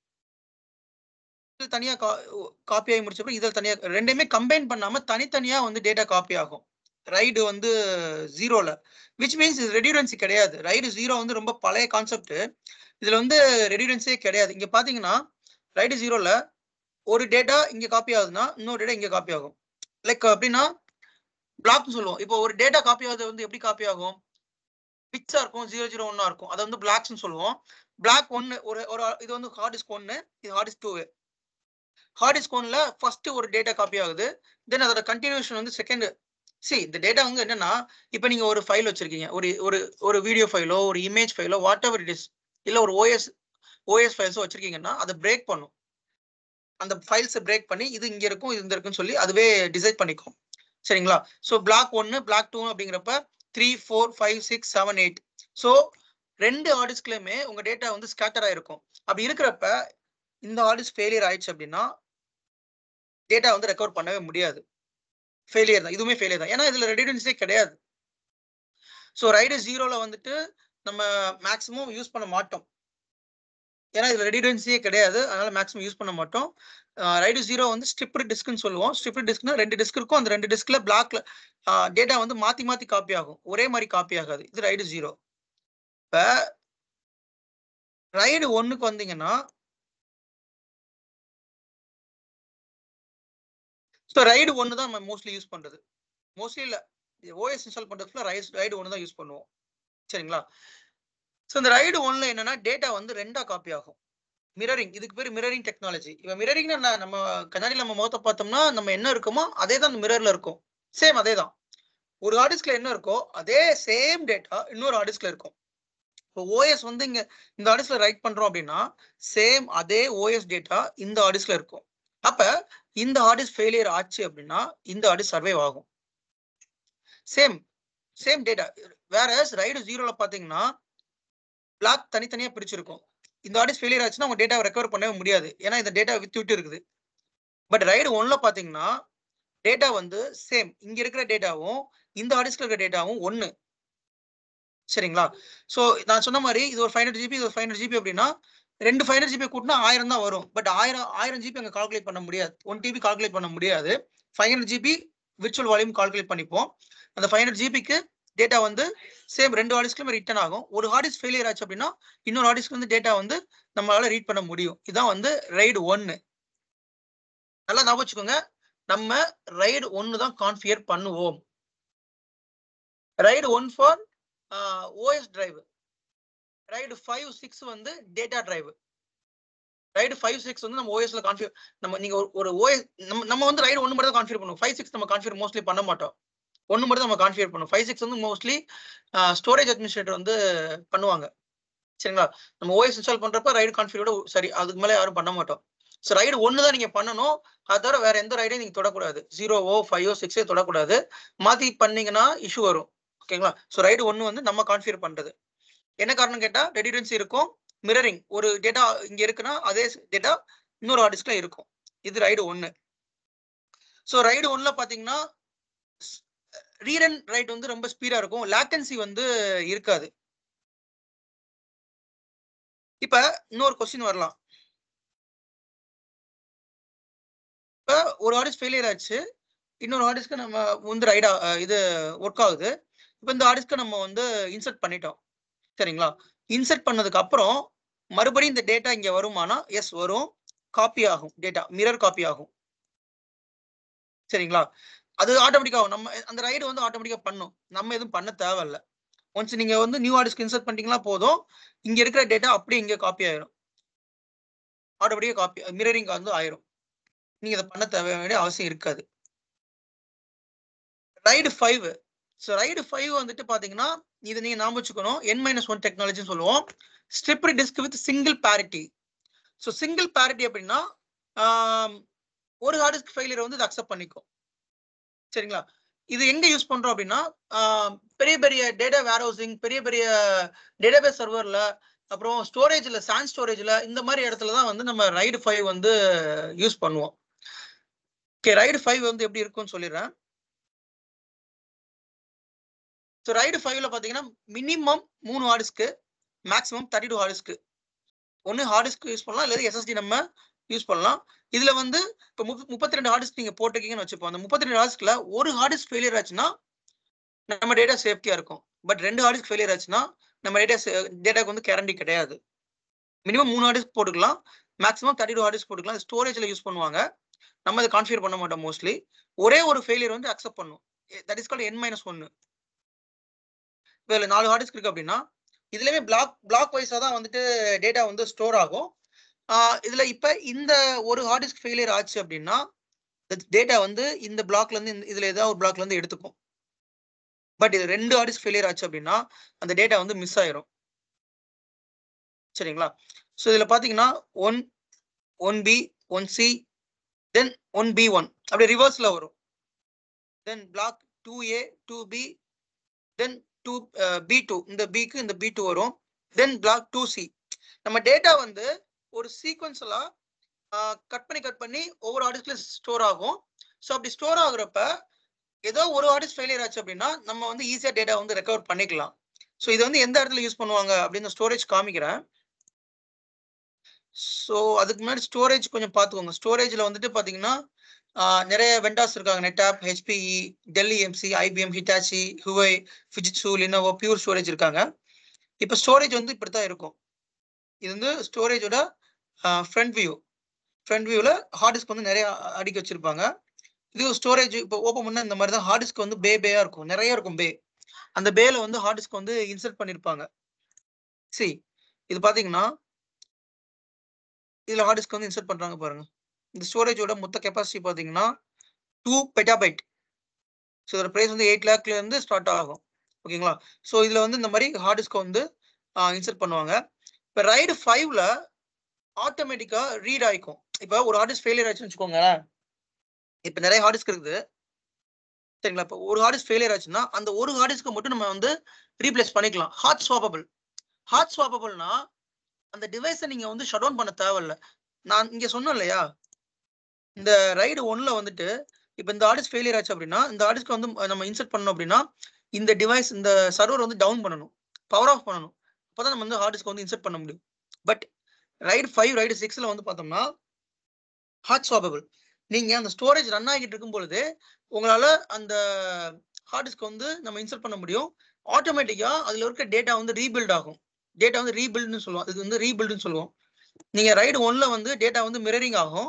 தனியா காப்பி ஆகி முடிச்சப்பறம் இதில் தனியா ரெண்டையுமே கம்பைன் பண்ணாம தனித்தனியா வந்து டேட்டா காப்பி ஆகும் ரைடு வந்து ஜீரோல விச் மீன்ஸ் இது ரெடியூரன்சி கிடையாது ரைடு ஜீரோ வந்து ரொம்ப பழைய கான்செப்ட் இதுல வந்து ரெடியூரன்ஸே கிடையாது இங்க பாத்தீங்கன்னா ரைடு ஜீரோல ஒரு டேட்டா இங்க காப்பி ஆகுதுன்னா இன்னொரு டேட்டா இங்க காப்பி ஆகும் லைக் எப்படின்னா பிளாக்னு சொல்லுவோம் இப்போ ஒரு டேட்டா காப்பி ஆகுது வந்து எப்படி காப்பி ஆகும் பிக்ஸா இருக்கும் ஜீரோ ஜீரோ ஒன்னா இருக்கும் அதை வந்து பிளாக்ஸ்னு சொல்லுவோம் பிளாக் ஒன்னு ஒரு ஒரு இது வந்து ஹார்ட் டிஸ்க் ஒன்னு இது hard disk two hard disk ஒன்ல ஃபர்ஸ்ட் ஒரு டேட்டா காப்பி ஆகுது தென் அதோட கண்டினியூஷன் வந்து செகண்ட் சி இந்த டேட்டா வந்து என்னன்னா இப்போ நீங்க ஒரு ஃபைல் வச்சிருக்கீங்க ஒரு ஒரு ஒரு வீடியோ ஃபைலோ ஒரு இமேஜ் ஃபைலோ வாட் எவர் இட் இஸ் இல்ல ஒரு ஓஎஸ் ஓஎஸ் ஃபைல்ஸோ வச்சிருக்கீங்கன்னா அதை பிரேக் பண்ணும் அந்த ஃபைல்ஸை பிரேக் பண்ணி இது இங்க இருக்கும் இது இங்க இருக்குன்னு சொல்லி அதுவே டிசைட் பண்ணிக்கும் சரிங்களா ஸோ பிளாக் ஒன்னு பிளாக் டூ அப்படிங்கிறப்ப three four five six seven eight so ரெண்டு ஆடிஸ்க்லயுமே உங்க டேட்டா வந்து ஸ்கேட்டர் ஆயிருக்கும் அப்படி இருக்கிறப்ப இந்த ஆடிஸ் ஃபெயிலியர் ஆயிடுச்சு அப்படின்னா டேட்டா வந்து ரெக்கவர் பண்ணவே முடியாது ஃபெயிலியர் தான் இதுவுமே ஃபெயிலியர் தான் ஏன்னா இதுல ரெடிடன்ஸே கிடையாது ஸோ ரைடு ஜீரோல வந்துட்டு நம்ம மேக்ஸிமம் யூஸ் பண்ண மாட்டோம் ஏன்னா இதுல ரெடிடன்சியே கிடையாது அதனால மேக்ஸிமம் யூஸ் பண்ண மாட்டோம் ரைடு ஜீரோ வந்து ஸ்ட்ரிப்டு டிஸ்க்னு சொல்லுவோம் ஸ்ட்ரிப்டு டிஸ்க்னா ரெண்டு டிஸ்க் இருக்கும் அந்த ரெண்டு டிஸ்க்ல பிளாக்ல டேட்டா வந்து மாத்தி மாத்தி காப்பி ஆகும் ஒரே மாதிரி காப்பி ஆகாது இது ரைடு ஜீரோ இப்ப ரைடு ஒன்னுக்கு வந்தீங்கன்னா ஸோ ரைடு ஒன்று தான் நம்ம மோஸ்ட்லி யூஸ் பண்றது மோஸ்ட்லி இல்ல ஓஎஸ் இன்ஸ்டால் பண்றதுல ரைஸ் ரைடு ஒன்று தான் யூஸ் பண்ணுவோம் சரிங்களா ஸோ இந்த ரைடு ஒன்ல என்னன்னா டேட்டா வந்து ரெண்டா காப்பி ஆகும் மிரரிங் இதுக்கு பேர் மிரரிங் டெக்னாலஜி இப்போ மிரரிங்னா நம்ம கண்ணாடியில் நம்ம முகத்தை பார்த்தோம்னா நம்ம என்ன இருக்குமோ அதே தான் அந்த மிரர்ல இருக்கும் சேம் அதே தான் ஒரு ஹார்டிஸ்க்ல என்ன இருக்கோ அதே சேம் டேட்டா இன்னொரு ஹார்டிஸ்க்ல இருக்கும் இப்போ ஓஎஸ் வந்து இங்க இந்த ஹார்டிஸ்க்ல ரைட் பண்றோம் அப்படின்னா சேம் அதே ஓஎஸ் டேட்டா இந்த ஹார்டிஸ்க்ல இருக்கும் அப்ப இந்த ஹார்டிஸ்க் ஃபெயிலியர் ஆச்சு அப்படின்னா இந்த ஹார்டிஸ்க் சர்வைவ் ஆகும் சேம் சேம் டேட்டா வேற ரைடு ஜீரோல பாத்தீங்கன்னா பிளாக் தனித்தனியா பிரிச்சிருக்கும் இந்த ஆடிஸ் ஃபெயிலியர் ஆச்சுன்னா உங்க டேட்டாவை ரெக்கவர் பண்ணவே முடியாது ஏன்னா இந்த டேட்டா வித்து விட்டு இருக்குது பட் ரைடு ஒன்ல பாத்தீங்கன்னா டேட்டா வந்து சேம் இங்க இருக்கிற டேட்டாவும் இந்த ஆடிஸ்ல இருக்கிற டேட்டாவும் ஒன்னு சரிங்களா ஸோ நான் சொன்ன மாதிரி இது ஒரு ஃபைவ் ஹண்ட்ரட் ஜிபி இது ஒரு ஃபைவ் ஹண்ட்ரட் ஜிபி அப்படின்னா ரெண்டு ஃபைவ் ஹண்ட்ரட் ஜிபி கூட்டினா ஆயிரம் தான் வரும் பட் ஆயிரம் ஆயிரம் ஜிபி அங்கே கால்குலேட் பண்ண முடியாது ஒன் டிபி கால்குலேட் பண்ண முடியாது five hundred GB virtual volume calculate பண்ணிப்போம் அந்த ஃபைவ் ஹண்ட்ரட் ஜிபிக்கு டேட்டா வந்து சேம் ரெண்டு ஹார்டிஸ்க்குமே ரிட்டர்ன் ஆகும் ஒரு ஹார்டிஸ் ஃபெயிலியர் ஆச்சு அப்படின்னா இன்னொரு ஹார்டிஸ்க்கு வந்து டேட்டா வந்து நம்மளால ரீட் பண்ண முடியும் இதான் வந்து ரைடு ஒன்னு நல்லா ஞாபகம் வச்சுக்கோங்க நம்ம ரைடு ஒன்னு தான் கான்ஃபிகர் பண்ணுவோம் RAID one for OS drive RAID five six வந்து data drive RAID five six வந்து நம்ம ஓஎஸ்ல கான்ஃபிகர் நம்ம நீங்க ஒரு- ஒரு ஓஎஸ் நம்ம நம்ம வந்து ரைடு ஒன்று மட்டும் தான் கான்ஃபிகர் பண்ணுவோம் ஃபைவ் சிக்ஸ் நம்ம கான்ஃபிகர் மோஸ்ட்லி பண்ண மாட்டோம் ஒன்று மட்டும் நம்ம கான்ஃபிகர் பண்ணுவோம் ஃபைவ் சிக்ஸ் வந்து மோஸ்ட்லி ஸ்டோரேஜ் அட்மினிஸ்ட்ரேட்டர் வந்து பண்ணுவாங்க சரிங்களா நம்ம ஓஎஸ் இன்ஸ்டால் பண்றப்ப ரைடு கான்ஃபிகரோட சரி அதுக்கு மேலே யாரும் பண்ண மாட்டோம் ஸோ ரைடு ஒன்று தான் நீங்க பண்ணணும் அது தவிர வேற எந்த ரைடையும் நீங்க தொடக்கூடாது ஜீரோவோ ஃபைவோ சிக்ஸோ தொடக்கூடாது மாத்தி பண்ணீங்கன்னா இஷ்யூ வரும் ஓகேங்களா ஸோ ரைடு ஒன்று வந்து நம்ம கான்ஃபிகர் பண்றது என்ன காரணம் கேட்டா ரெடிடன்சி இருக்கும் மிரரிங் ஒரு டேட்டா இங்க இருக்குன்னா அதே டேட்டா இன்னொரு ஹார்டிஸ்க்ல இருக்கும் இது ரைடு ஒன்று ஸோ ரைடு ஒன்ல பாத்தீங்கன்னா ரீட் அண்ட் ரைட் வந்து ரொம்ப ஸ்பீடா இருக்கும் லேட்டன்சி வந்து இருக்காது இப்ப இன்னொரு கொஸ்டின் வரலாம் இப்ப ஒரு ஆடிஸ் ஃபெயிலியர் ஆச்சு இன்னொரு ஆடிஸ்க்கு நம்ம வந்து ரைடா இது ஒர்க் ஆகுது இப்ப இந்த ஆடிஸ்க்கு நம்ம வந்து இன்சர்ட் பண்ணிட்டோம் சரிங்களா இன்சர்ட் பண்ணதுக்கு அப்புறம் மறுபடியும் இந்த டேட்டா இங்க வருமானா எஸ் வரும் காப்பி ஆகும் டேட்டா மிரர் காப்பி ஆகும் சரிங்களா அது ஆட்டோமேட்டிக் ஆகும் நம்ம அந்த ரைடு வந்து ஆட்டோமேட்டிக்கா பண்ணும் நம்ம எதுவும் பண்ண தேவையில்ல ஒன்ஸ் நீங்க வந்து நியூ ஆடிஸ்க்கு இன்சர்ட் பண்ணிட்டீங்களா போதும் இங்க இருக்கிற டேட்டா அப்படியே இங்க காப்பி ஆயிரும் ஆட்டோமேட்டிக்கா காப்பி மிரரிங் வந்து ஆயிரும் நீங்க இதை பண்ண தேவை வேண்டிய அவசியம் இருக்காது RAID five so RAID five வந்துட்டு பாத்தீங்கன்னா இது நீங்க ஞாபகம் வச்சுக்கணும் என் மைனஸ் ஒன் டெக்னாலஜின்னு சொல்லுவோம் strip disk with single parity so single parity அப்படின்னா ஆம், ஒரு ஹார்ட் டிஸ்க் ஃபெயிலியர் வந்து இது அக்செப்ட் பண்ணிக்கும் சரிங்களா இது எங்க யூஸ் பண்றோம் அப்படின்னா ஆம், பெரிய பெரிய டேட்டா வேர் ஹவுசிங் பெரிய பெரிய டேட்டாபேஸ் சர்வர்ல அப்புறம் ஸ்டோரேஜ்ல சான் ஸ்டோரேஜ்ல இந்த மாதிரி இடத்துல தான் வந்து நம்ம ரைடு ஃபைவ் வந்து யூஸ் பண்ணுவோம் ஓகே ரைடு ஃபைவ் வந்து எப்படி இருக்கும்னு சொல்லிடுறேன் ஸோ ரைடு ஃபைவ்ல பார்த்தீங்கன்னா மினிமம் மூணு ஹார்டிஸ்க்கு மேக்ஸிமம் தேர்ட்டி டூ ஹார்டிஸ்க்கு ஒன்று ஹார்டிஸ்க்கு யூஸ் பண்ணலாம் இல்லை எஸ்எஸ்டி நம்ம யூஸ் பண்ணலாம் இதுல வந்து இப்போ முப்பத்தி ரெண்டு ஹார்டிஸ்க் நீங்க போட்டிருக்கீங்கன்னு வச்சுப்போம் அந்த முப்பத்தி ரெண்டு ஹார்டிஸ்க்ல ஒரு ஹார்டிஸ்க் ஃபெயிலியர் ஆச்சுன்னா நம்ம டேட்டா சேஃப்டியா இருக்கும் பட் ரெண்டு ஹார்டிஸ்க் ஃபெயிலியர் ஆச்சுன்னா நம்ம டேட்டா டேட்டாக்கு வந்து கேரண்டி கிடையாது மினிமம் மூணு ஹார்டிஸ்க் போட்டுக்கலாம் maximum thirty two hard disk போட்டுக்கலாம் ஸ்டோரேஜ்ல யூஸ் பண்ணுவாங்க நம்ம இதை கான்ஃபிகர் பண்ண மாட்டோம் மோஸ்ட்லி ஒரே ஒரு ஃபெயிலியர் வந்து அக்செப்ட் பண்ணும் that is called N minus ஒன்னு இதுல நாலு ஹார்ட் டிஸ்க் இருக்கு அப்படின்னா இதுலயுமே பிளாக் பிளாக் வைஸா தான் வந்துட்டு டேட்டா வந்து ஸ்டோர் ஆகும் ஆஹ் இதுல இப்ப இந்த ஒரு ஹார்ட் டிஸ்க் ஃபெயிலியர் ஆச்சு அப்படின்னா டேட்டா வந்து இந்த பிளாக்ல இருந்து இந்த- இதுல ஏதாவது ஒரு பிளாக்ல இருந்து எடுத்துக்கும் பட் இது ரெண்டு ஹார்ட் டிஸ்க் ஃபெயிலியர் ஆச்சு அப்படின்னா அந்த டேட்டா வந்து மிஸ் ஆயிரும் சரிங்களா ஸோ இதுல பாத்தீங்கன்னா one one B one C then one B one அப்படி ரிவர்ஸ்ல வரும் then block two A two B then two B two இந்த பிக்கு இந்த பி டூ வரும் தென் பிளாக் டூ சி நம்ம டேட்டா வந்து ஒரு சீக்வன்ஸ்ல கட் பண்ணி கட் பண்ணி ஒவ்வொரு ஆர்டிஸ்ட்ல ஸ்டோர் ஆகும் ஸோ அப்படி ஸ்டோர் ஆகுறப்ப ஏதோ ஒரு ஆர்டிஸ்ட் ஃபெயிலியர் ஆச்சு அப்படின்னா நம்ம வந்து ஈஸியா டேட்டா வந்து ரெக்கவர் பண்ணிக்கலாம் ஸோ இது வந்து எந்த இடத்துல யூஸ் பண்ணுவாங்க அப்படின்னு ஸ்டோரேஜ் காமிக்கிறேன் ஸோ அதுக்கு முன்னாடி ஸ்டோரேஜ் கொஞ்சம் பார்த்துக்கோங்க ஸ்டோரேஜ்ல வந்துட்டு பாத்தீங்கன்னா ஆஹ் நிறைய வெண்டாஸ் இருக்காங்க NetApp HPE Dell EMC IBM Hitachi Huawei Fujitsu Lenovo Pure Storage இருக்காங்க இப்போ ஸ்டோரேஜ் வந்து இப்படி தான் இருக்கும் இது வந்து ஸ்டோரேஜோட ஃப்ரண்ட் வியூ ஃப்ரண்ட் வியூவில் ஹார்ட் டிஸ்க் வந்து நிறைய அ- அடுக்கி வச்சிருப்பாங்க இது ஸ்டோரேஜ் இப்போ ஓப்பன் பண்ணா இந்த மாதிரி தான் ஹார்ட் டிஸ்க் வந்து பே பேயா இருக்கும் நிறைய இருக்கும் பே அந்த பேல வந்து ஹார்ட் டிஸ்க் வந்து இன்சர்ட் பண்ணிருப்பாங்க சி இது பாத்தீங்கன்னா இதுல ஹார்ட் டிஸ்க் வந்து இன்சர்ட் பண்றாங்க பாருங்க இந்த ஸ்டோரேஜோட மொத்த கெப்பாசிட்டி பாத்தீங்கன்னா டூ பெட்டாபைட் ஸோ இதோட ப்ரைஸ் வந்து எயிட் லேக்ல இருந்து ஸ்டார்ட் ஆகும் ஓகேங்களா ஸோ இதுல வந்து இந்த மாதிரி ஹார்ட் டிஸ்க் வந்து இன்சர்ட் பண்ணுவாங்க இப்போ ரைடு ஃபைவ்ல ஆட்டோமேட்டிக்கா ரீட் ஆயிக்கும் இப்போ ஒரு ஹார்ட் டிஸ்க் ஃபெயிலியர் ஆச்சுன்னு வச்சுக்கோங்களேன் இப்போ நிறைய ஹார்ட் டிஸ்க் இருக்குது சரிங்களா இப்போ ஒரு ஹார்ட் டிஸ்க் ஃபெயிலியர் ஆச்சுன்னா அந்த ஒரு ஹார்ட் டிஸ்க்கை மட்டும் நம்ம வந்து ரீப்ளேஸ் பண்ணிக்கலாம் ஹார்ட் ஸ்வாப்பபிள் ஹார்ட் ஸ்வாப்பபிள்னா அந்த டிவைஸை நீங்க வந்து ஷட் டவுன் பண்ண தேவையில்ல நான் இங்க சொன்னேன் இல்லையா இந்த ரைடு ஒன்ல வந்துட்டு இப்போ இந்த ஆர்டிஸ்ட் ஃபெயிலியர் ஆச்சு அப்படின்னா இந்த ஆர்டிஸ்க்கு வந்து நம்ம இன்சர்ட் பண்ணோம் அப்படின்னா இந்த டிவைஸ் இந்த சர்வர் வந்து டவுன் பண்ணணும் பவர் ஆஃப் பண்ணணும் அப்பதான் நம்ம வந்து ஹார்ட் டிஸ்க் வந்து இன்சர்ட் பண்ண முடியும் பட் ரைடு ஃபைவ் ரைடு சிக்ஸ்ல வந்து பார்த்தோம்னா ஹார்ட் ஸ்வாப்பபிள் நீங்க அந்த ஸ்டோரேஜ் ரன் ஆகிட்டு இருக்கும் பொழுது உங்களால அந்த ஹார்ட் டிஸ்க் வந்து நம்ம இன்சர்ட் பண்ண முடியும் ஆட்டோமேட்டிக்கா அதுல இருக்க டேட்டா வந்து ரீபில்ட் ஆகும் டேட்டா வந்து ரீபில்ட்னு சொல்லுவோம் இது வந்து ரீபில்ட்னு சொல்லுவோம் நீங்க ரைடு ஒன்ல வந்து டேட்டா வந்து மிரரிங் ஆகும்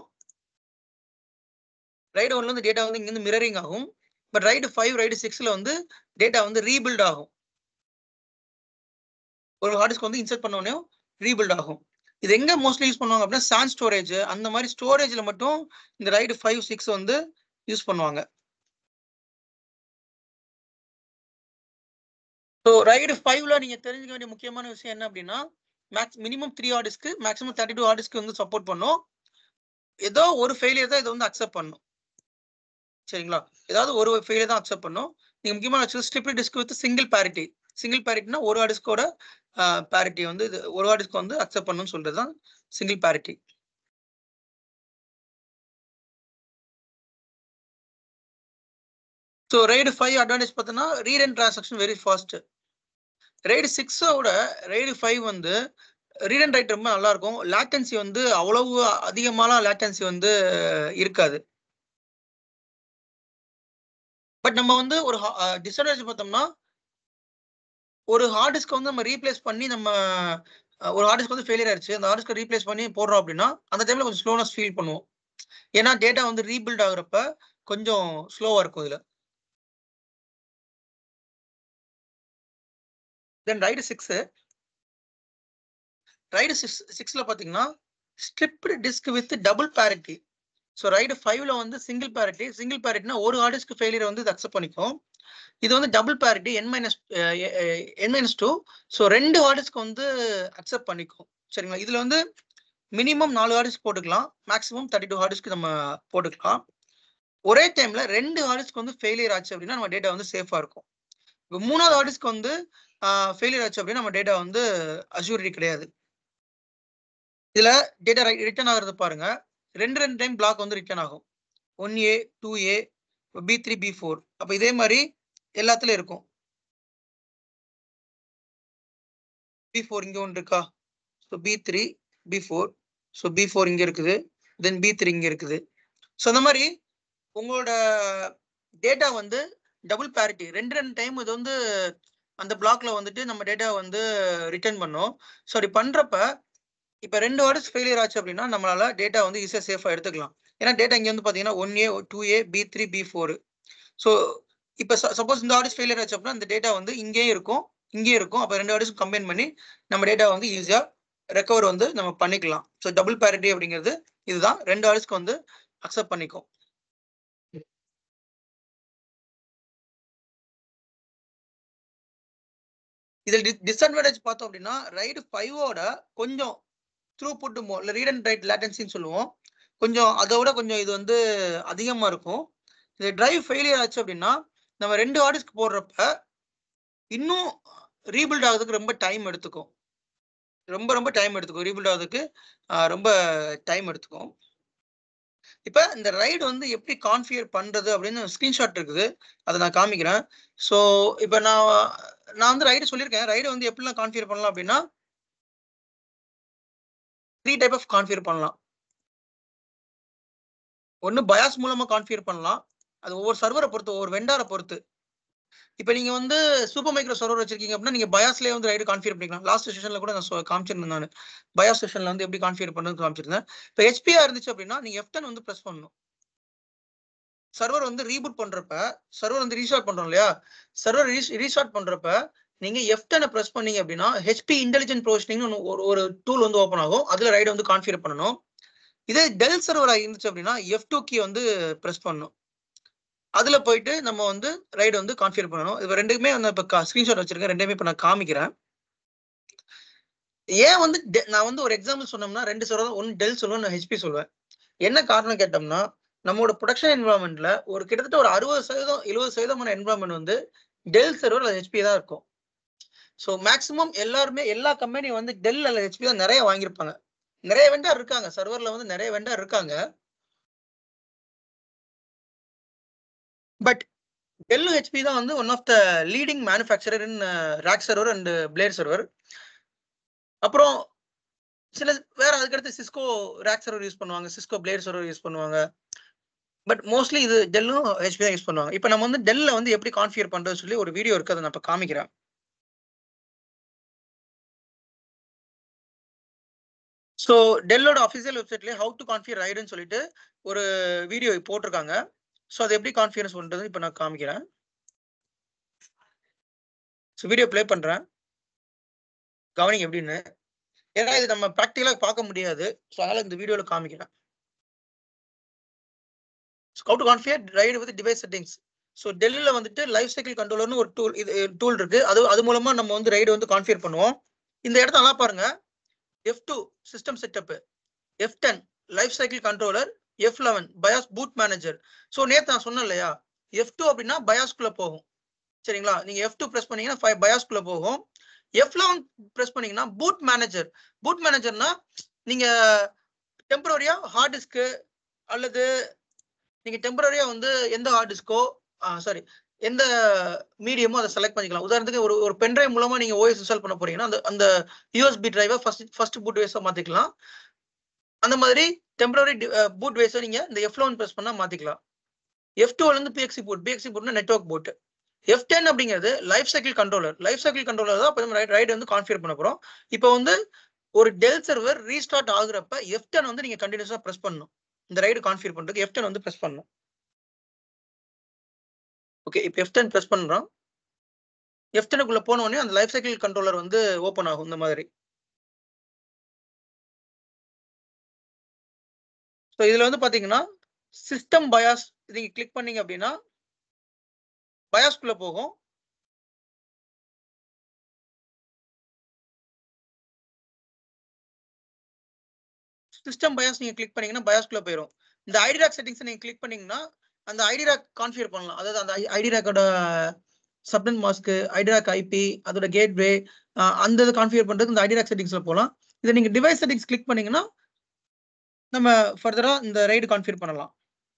ரைடு ஒன்ல வந்து டேட்டா வந்து இங்க இருந்து மிரரிங் ஆகும் பட் ரைடு ஃபைவ் ரைடு சிக்ஸ்ல வந்து டேட்டா வந்து ரீபில்ட் ஆகும் ஒரு ஹார்ட் டிஸ்க் வந்து இன்சர்ட் பண்ண உடனே ரீபில்ட் ஆகும் இது எங்க மோஸ்ட்லி யூஸ் பண்ணுவாங்க அப்படின்னா சான் ஸ்டோரேஜ் அந்த மாதிரி ஸ்டோரேஜ்ல மட்டும் இந்த ரைடு ஃபைவ் சிக்ஸ் வந்து யூஸ் பண்ணுவாங்க ஸோ ரைடு ஃபைவ்ல நீங்க தெரிஞ்சுக்க வேண்டிய முக்கியமான விஷயம் என்ன அப்படின்னா மேக்ஸ் மினிமம் த்ரீ ஹார்டிஸ்க்கு மேக்ஸிமம் தேர்ட்டி டூ ஹார்டிஸ்க்கு வந்து சப்போர்ட் பண்ணும் ஏதோ ஒரு ஃபெயிலியர் தான் இதை வந்து அக்செப்ட் பண்ணும் சரிங்களா ஏதாவது ஒரு ஃபெயிலியர் தான் அக்செப்ட் பண்ணும் நீங்க முக்கியமான வச்சு strip disk with single parity single பேரிட்டினா ஒரு ஹார்டிஸ்கோட பேரிட்டி வந்து இது ஒரு ஹார்டிஸ்க்கு வந்து அக்செப்ட் பண்ணணும்னு சொல்றது தான் single parity so RAID five advantage பார்த்தோன்னா read and transaction very fast RAID சிக்ஸோட ரைடு ஃபைவ் வந்து ரீட் அண்ட் ரைட் ரொம்ப நல்லா இருக்கும் லேட்டன்சி வந்து அவ்வளவு அதிகமான லேட்டன்சி வந்து இருக்காது பட் நம்ம வந்து ஒரு டிஸ்அட்வான்டேஜ் பார்த்தோம்னா ஒரு ஹார்ட் டிஸ்க் வந்து நம்ம ரீப்ளேஸ் பண்ணி நம்ம அஹ், ஒரு ஹார்ட் டிஸ்க் வந்து ஃபெயிலியர் ஆயிடுச்சு அந்த ஹார்ட் டிஸ்க் ரீப்ளேஸ் பண்ணி போடுறோம் அப்படின்னா அந்த டைம்ல கொஞ்சம் ஸ்லோனஸ் ஃபீல் பண்ணுவோம் ஏன்னா டேட்டா வந்து ரீபில்ட் ஆகுறப்ப கொஞ்சம் ஸ்லோவா இருக்கும் இதுல then RAID six RAID six சிக்ஸ்ல பாத்தீங்கன்னா striped disk with double parity so RAID ஃபைவ்ல வந்து சிங்கிள் பேரிட்டி சிங்கிள் பேரிட்டினா ஒரு ஹார்ட் டிஸ்க் ஃபெயிலியர் வந்து இது அக்செப்ட் பண்ணிக்கும் இது வந்து double parity N minus N minus two so ரெண்டு ஹார்ட் டிஸ்க் வந்து அக்செப்ட் பண்ணிக்கும் சரிங்களா இதுல வந்து மினிமம் நாலு ஹார்ட் டிஸ்க் போட்டுக்கலாம் maximum thirty two hard disk நம்ம போட்டுக்கலாம் ஒரே டைம்ல ரெண்டு ஹார்ட் டிஸ்க் வந்து ஃபெயிலியர் ஆச்சு அப்படின்னா நம்ம டேட்டா வந்து சேஃபா இருக்கும் இப்போ மூணாவது ஹார்ட் டிஸ்க் வந்து ஃபெயிலியர் ஆச்சு அப்படின்னா நம்ம டேட்டா வந்து அஷ்யூரிட்டி கிடையாது இதுல டேட்டா ரிட்டர்ன் ஆகுறது பாருங்க ரெண்டு ரெண்டு டைம் பிளாக் வந்து ரிட்டர்ன் ஆகும் one A two A B three B four அப்போ இதே மாதிரி எல்லாத்துலயும் இருக்கும் பி ஃபோர் இங்க ஒன்று இருக்கா so B three B four so B four இங்க இருக்குது தென் பி த்ரீ இங்க இருக்குது ஸோ அந்த மாதிரி உங்களோட டேட்டா வந்து டபுள் பேரிட்டி ரெண்டு ரெண்டு டைம் இது வந்து அந்த பிளாக்ல வந்துட்டு நம்ம டேட்டா வந்து ரிட்டர்ன் பண்ணோம் ஸோ அப்படி பண்றப்ப இப்ப ரெண்டு ஆர்டர்ஸ் ஃபெயிலியர் ஆச்சு அப்படின்னா நம்மளால டேட்டா வந்து ஈஸியா சேஃபா எடுத்துக்கலாம் ஏன்னா டேட்டா இங்க வந்து பாத்தீங்கன்னா one A two A B three B four so இப்ப சப்போஸ் இந்த ஆர்டர்ஸ் ஃபெயிலியர் ஆச்சு அப்படின்னா இந்த டேட்டா வந்து இங்கேயும் இருக்கும் இங்கேயும் இருக்கும் அப்ப ரெண்டு ஆர்டர்ஸ் கம்பைன் பண்ணி நம்ம டேட்டா வந்து ஈஸியா ரெக்கவர் வந்து நம்ம பண்ணிக்கலாம் ஸோ டபுள் பேரிட்டி அப்படிங்கிறது இதுதான் ரெண்டு ஆர்டர்ஸ்க்கு வந்து அக்செப்ட் பண்ணிக்கும் இதில் டிஸ்அட்வான்டேஜ் பார்த்தோம் அப்படின்னா ரைடு ஃபைவோட கொஞ்சம் த்ரூ புட் இல்லை ரீட் அண்ட் ரைட் லேட்டன்சின்னு சொல்லுவோம் கொஞ்சம் அதை விட கொஞ்சம் இது வந்து அதிகமாக இருக்கும் இது டிரைவ் ஃபெயிலியர் ஆச்சு அப்படின்னா நம்ம ரெண்டு ஆர்டர்ஸ்க்கு போடுறப்ப இன்னும் ரீபில்ட் ஆகுறதுக்கு ரொம்ப டைம் எடுத்துக்கும் ரொம்ப ரொம்ப டைம் எடுத்துக்கும் ரீபில்ட் ஆகுறதுக்கு ஆஹ், ரொம்ப டைம் எடுத்துக்கும் இப்போ இந்த ரைடு வந்து எப்படி கான்ஃபிகர் பண்றது அப்படின்னு ஸ்கிரீன்ஷாட் இருக்குது அதை நான் காமிக்கிறேன் ஸோ இப்போ நான் நான் வந்து ரைடு சொல்லியிருக்கேன் ரைடு வந்து எப்படிலாம் கான்ஃபிகர் பண்ணலாம் அப்படின்னா த்ரீ டைப் ஆஃப் கான்ஃபிகர் பண்ணலாம் ஒன்று பயாஸ் மூலமா கான்ஃபிகர் பண்ணலாம் அது ஒவ்வொரு சர்வரை பொறுத்து ஒவ்வொரு வெண்டாரை பொறுத்து இப்போ நீங்க வந்து சூப்பர் மைக்ரோ சர்வர் வச்சிருக்கீங்க அப்படின்னா நீங்க பயாஸ்லேயே வந்து ரைடு கான்ஃபிகர் பண்ணிக்கலாம் லாஸ்ட் செஷன்ல கூட நான் சொ- காமிச்சிருந்தேன் நான் பயாஸ் செஷன்ல வந்து எப்படி கான்ஃபிகர் பண்ணுறது காமிச்சிருந்தேன் இப்போ ஹெச்பியா இருந்துச்சு அப்படின்னா நீங்க எஃப்டன் வந்து ப்ரெஸ் பண்ணணும் சர்வர் வந்து ரீபூட் பண்றப்ப சர்வர் வந்து ரீஸ்டார்ட் பண்றோம் இல்லையா சர்வர் ரீஸ்டார்ட் பண்றப்ப நீங்க எஃப்டனை ப்ரெஸ் பண்ணீங்க அப்படின்னா ஹெச்பி இன்டெலிஜென்ட் ப்ரொவிஷனிங் ஒரு ஒரு டூல் வந்து ஓப்பன் ஆகும் அதுல ரைடு வந்து கான்ஃபிகர் பண்ணணும் இதே டெல் சர்வரா இருந்துச்சு அப்படின்னா எஃப் டூ கீ வந்து ப்ரெஸ் பண்ணணும் அதுல போயிட்டு நம்ம வந்து ரைடு வந்து கான்ஃபிகர் பண்ணணும் இது ரெண்டுக்குமே வந்து இப்போ ஸ்கிரீன்ஷாட் வச்சிருக்கேன் ரெண்டுமே இப்போ நான் காமிக்கிறேன் ஏன் வந்து de- நான் வந்து ஒரு எக்ஸாம்பிள் சொன்னோம்னா ரெண்டு சொல்றேன் ஒன்னு டெல் சொல்லுவேன் நான் ஹெச்பி சொல்லுவேன் என்ன காரணம் கேட்டோம்னா நம்மளோட ப்ரொடக்ஷன் என்வரான்மெண்ட்ல ஒரு கிட்டத்தட்ட ஒரு அறுபது சதவீதம் எழுபது சதவீதமான என்வரான்மெண்ட் வந்து டெல் சர்வர் அல்லது ஹெச்பி தான் இருக்கும் ஸோ மேக்ஸிமம் எல்லாருமே எல்லா கம்பெனியும் வந்து டெல் அல்லது ஹெச்பி தான் நிறைய வாங்கியிருப்பாங்க நிறைய வெண்டார் இருக்காங்க சர்வர்ல வந்து நிறைய வெண்டார் இருக்காங்க பட் டெல் ஹெச்பி தான் வந்து one of the leading manufacturer in rack server and blade server அப்புறம் சில வேற அதுக்கடுத்து சிஸ்கோ ரேக் சர்வர் யூஸ் பண்ணுவாங்க சிஸ்கோ பிளேட் சர்வர் யூஸ் பண்ணுவாங்க பட் மோஸ்ட்லி இது டெல்லும் ஹெச்பி தான் யூஸ் பண்ணுவாங்க இப்போ நம்ம வந்து டெல்ல வந்து எப்படி கான்ஃபிகர் பண்றது சொல்லி ஒரு வீடியோ இருக்கு அதை நான் இப்போ காமிக்கிறேன் ஸோ டெல்லோட அஃபிஷியல் வெப்சைட்லேயே ஹவு டு கான்ஃபிகர் ரைடுன்னு சொல்லிட்டு ஒரு வீடியோ போட்டிருக்காங்க ஸோ அது எப்படி கான்ஃபிகரன்ஸ் பண்ணுறது இப்போ நான் காமிக்கிறேன் ஸோ வீடியோ ப்ளே பண்ணுறேன் கவனிங்க எப்படின்னு ஏன்னா இது நம்ம ப்ராக்டிக்கலாக பார்க்க முடியாது ஸோ அதனால இந்த வீடியோவில் காமிக்கிறேன் how to configure RAID with device settings so டெல்லியில் வந்துட்டு லைஃப் சைக்கிள் கண்ட்ரோலர்னு ஒரு டூல் இது டூல் இருக்கு அது அது மூலமா நம்ம வந்து ரைடு வந்து கான்ஃபிகர் பண்ணுவோம் இந்த இடத்த நல்லா பாருங்க F two system setup F ten life cycle controller F eleven BIOS boot manager so நேற்று நான் சொன்னேன் இல்லையா எஃப் டூ அப்படின்னா பயாஸ்குள்ள போகும் சரிங்களா நீங்க எஃப் டூ ப்ரெஸ் பண்ணீங்கன்னா ஃபைவ் பயாஸ்குள்ள போகும் எஃப் லெவன் ப்ரெஸ் பண்ணீங்கன்னா பூட் மேனேஜர் பூட் மேனேஜர்னா நீங்க டெம்பரரியா ஹார்ட் டிஸ்க்கு அல்லது நீங்க டெம்பரரியா வந்து எந்த ஹார்ட் டிஸ்கோ சாரி எந்த மீடியமோ அதை செலக்ட் பண்ணிக்கலாம் உதாரணத்துக்கு ஒரு ஒரு பென்ட்ரைவ் மூலமா நீங்க ஓஎஸ் இன்ஸ்டால் பண்ண போறீங்கன்னா அந்த அந்த யூஎஸ்பி டிரைவை ஃபர்ஸ்ட் ஃபர்ஸ்ட் பூட் வேஸா மாத்திக்கலாம் அந்த மாதிரி டெம்பரரி பூட் வேஸை நீங்க இந்த எஃப் லெவன் ப்ரெஸ் பண்ணா மாத்திக்கலாம் எஃப் டூல இருந்து பிஎக்சி போட் பிஎக்சி போட்னா நெட்ஒர்க் போட் எஃப் டென் அப்படிங்கிறது life cycle controller life cycle controller தான் இப்போ ரைட் ரைட் வந்து கான்ஃபிகர் பண்ண போறோம் இப்போ வந்து ஒரு டெல் சர்வர் ரீஸ்டார்ட் ஆகுறப்ப எஃப் டென் வந்து நீங்க கண்டினியூஸா ப்ரெஸ் பண்ணணும் இந்த ரைடு கான்ஃபிகர் பண்றதுக்கு எஃப் டென் வந்து ப்ரெஸ் பண்ணணும் ஓகே இப்போ எஃப் டென் ப்ரெஸ் பண்றோம் எஃப் டெனுக்குள்ள போன உடனே அந்த லைஃப் சைக்கிள் கண்ட்ரோலர் வந்து ஓப்பன் ஆகும் இந்த மாதிரி ஸோ இதுல வந்து பாத்தீங்கன்னா சிஸ்டம் பயாஸ் நீங்க கிளிக் பண்ணீங்க அப்படின்னா பயாஸ்குள்ள போகும் சிஸ்டம் பயாஸ் நீங்க கிளிக் பண்ணீங்கன்னா பயாஸ்குள்ள போயிடும் இந்த ஐடிராக் செட்டிங்ஸ் நீங்க கிளிக் பண்ணீங்கன்னா அந்த ஐடிராக் கான்ஃபிகர் பண்ணலாம் அதாவது அந்த ஐடிராக்கோட சப்டன் மாஸ்க்கு ஐடிராக் ஐபி அதோட கேட்வே அந்த இதை கான்ஃபிகர் பண்றதுக்கு இந்த ஐடிராக் செட்டிங்ஸ்ல போகலாம் இதை நீங்க டிவைஸ் செட்டிங்ஸ் கிளிக் பண்ணீங்கன்னா நம்ம ஃபர்தரா இந்த ரைடு கான்ஃபிகர் பண்ணலாம்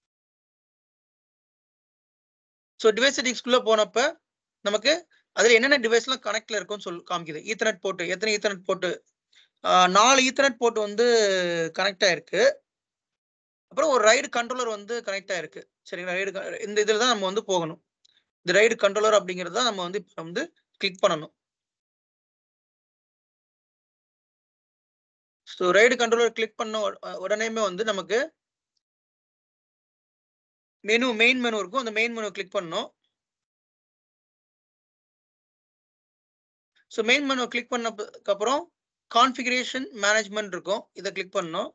ஸோ டிவைஸ் செட்டிங்ஸ்குள்ள போனப்ப நமக்கு அதுல என்னென்ன டிவைஸ்லாம் கனெக்ட்ல இருக்கும்னு சொல்லி காமிக்குது ஈத்தர்நெட் போட்டு எத்தனை ஈத்தர்நெட் போட்டு நாலு ஈத்தர்நெட் போட்டு வந்து கனெக்ட் ஆயிருக்கு அப்புறம் ஒரு ரைடு கண்ட்ரோலர் வந்து கனெக்ட் ஆயிருக்கு சரிங்களா ரைடு இந்த இதில் தான் நம்ம வந்து போகணும் இந்த ரைடு கண்ட்ரோலர் அப்படிங்கிறது தான் நம்ம வந்து இப்போ வந்து கிளிக் பண்ணணும் ஸோ ரைடு கண்ட்ரோலர் கிளிக் பண்ண உட- உடனேமே வந்து நமக்கு மெனு மெயின் மெனு இருக்கும் அந்த மெயின் மெனு கிளிக் பண்ணணும் ஸோ மெயின் மெனு கிளிக் பண்ணதுக்கு அப்புறம் கான்ஃபிகரேஷன் மேனேஜ்மெண்ட் இருக்கும் இதை கிளிக் பண்ணணும்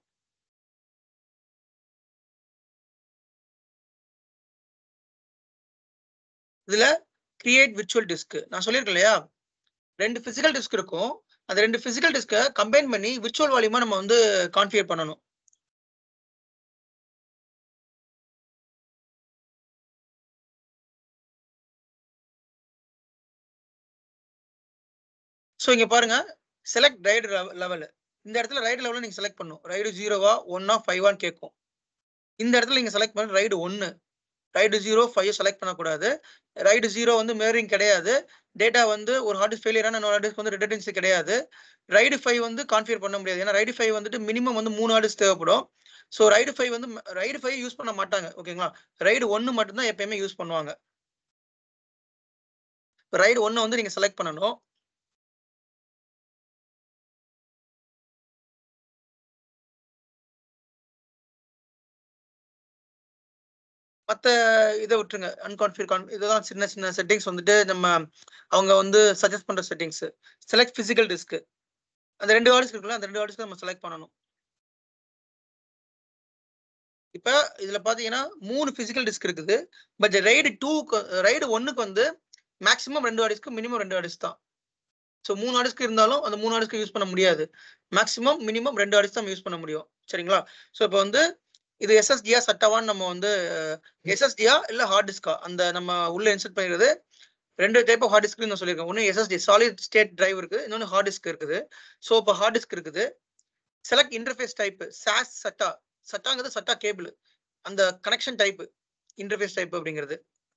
இதுல கிரியேட் விர்ச்சுவல் டிஸ்க் நான் சொல்லியிருக்கேன் இல்லையா ரெண்டு பிசிக்கல் டிஸ்க் இருக்கும் அந்த ரெண்டு பிசிக்கல் டிஸ்கை கம்பைன் பண்ணி விர்ச்சுவல் வால்யூமா நம்ம வந்து கான்ஃபிகர் பண்ணணும் ஸோ இங்க பாருங்க செலக்ட் ரைடு லெவல் இந்த இடத்துல ரைடு லெவலில் நீங்க செலக்ட் பண்ணும் ரைடு ஜீரோவா ஒன்னா ஃபைவான்னு கேட்கும் இந்த இடத்துல நீங்க செலக்ட் பண்ண ரைடு ஒன்னு ரைடு ஜீரோ ஃபைவ் செலக்ட் பண்ணக்கூடாது ரைடு ஜீரோ வந்து மேரிங் கிடையாது டேட்டா வந்து ஒரு ஹார்ட் டிஸ்க் ஃபெயிலியரான இன்னொரு ஹார்ட் டிஸ்க் வந்து ரிடன்சி கிடையாது ரைடு ஃபைவ் வந்து கான்ஃபிகர் பண்ண முடியாது ஏன்னா ரைடு ஃபைவ் வந்துட்டு மினிமம் வந்து மூணு ஹார்ட் டிஸ்க் தேவைப்படும் ஸோ ரைடு ஃபைவ் வந்து ரைடு ஃபைவ் யூஸ் பண்ண மாட்டாங்க ஓகேங்களா ரைடு ஒன்னு மட்டும்தான் எப்பயுமே யூஸ் பண்ணுவாங்க ரைடு ஒன்னு வந்து நீங்க செலக்ட் பண்ணணும் மற்ற இதை விட்டுருங்க அன்கான்ஃபிகர் கான் இதெல்லாம் சின்ன சின்ன செட்டிங்ஸ் வந்துட்டு நம்ம அவங்க வந்து சஜஸ்ட் பண்ற செட்டிங்ஸ் செலக்ட் பிசிக்கல் டிஸ்க் அந்த ரெண்டு வேர்ட்ஸ் இருக்குல்ல அந்த ரெண்டு வேர்ட்ஸ்க்கு நம்ம செலக்ட் பண்ணணும் இப்ப இதுல பாத்தீங்கன்னா மூணு பிசிக்கல் டிஸ்க் இருக்குது பட் ரைடு டூக்கு ரைடு ஒன்னுக்கு வந்து மேக்ஸிமம் ரெண்டு ஆடிஸ்க்கு மினிமம் ரெண்டு ஆடிஸ் தான் ஸோ மூணு ஆடிஸ்க்கு இருந்தாலும் அந்த மூணு ஆடிஸ்க்கு யூஸ் பண்ண முடியாது மேக்ஸிமம் மினிமம் ரெண்டு ஆடிஸ் தான் யூஸ் பண்ண முடியும் சரிங்களா ஸோ இப்போ வந்து இது எஸ்எஸ்டியா சட்டவான்னு நம்ம வந்து எஸ்எஸ்டியா இல்ல ஹார்ட் டிஸ்கா அந்த நம்ம உள்ள இன்சர்ட் பண்ணிடுறது ரெண்டு டைப் ஆஃப் ஹார்ட் டிஸ்க் நான் சொல்லியிருக்கேன் ஒன்று எஸ்எஸ்டி சாலிட் ஸ்டேட் டிரைவ் இருக்கு இன்னொன்று ஹார்ட் டிஸ்க் இருக்குது ஸோ இப்போ ஹார்ட் டிஸ்க் இருக்குது select interface type SAS SATA சட்டாங்கிறது சட்டா கேபிள் அந்த கனெக்ஷன் டைப் இன்டர்ஃபேஸ் டைப் அப்படிங்கிறது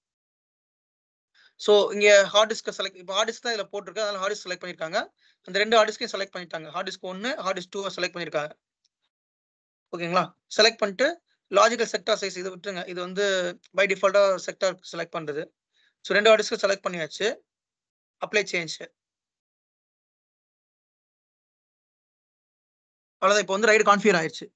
ஸோ இங்க ஹார்ட் டிஸ்க் செலக்ட் இப்போ ஹார்ட் டிஸ்க் தான் இதில் போட்டிருக்கு அதனால ஹார்ட் டிஸ்க் செலக்ட் பண்ணியிருக்காங்க அந்த ரெண்டு ஹார்ட் டிஸ்கையும் செலக்ட் பண்ணிட்டாங்க ஹார்ட் டிஸ்க் ஒன்று ஹார்ட் டிஸ்க் டூ செலக்ட் பண்ணியிருக்காங்க ஓகேங்களா செலக்ட் பண்ணிட்டு லாஜிக்கல் செக்டார் சைஸ் இதை விட்டுருங்க இது வந்து பை டிஃபால்ட்டாக செக்டார் செலக்ட் பண்ணுறது ஸோ ரெண்டு ஆர்டிஸ்க்கு செலக்ட் பண்ணியாச்சு அப்ளை சேஞ்ச் அவ்வளோதான் இப்போ வந்து ரைடு கான்ஃபியர் ஆயிடுச்சு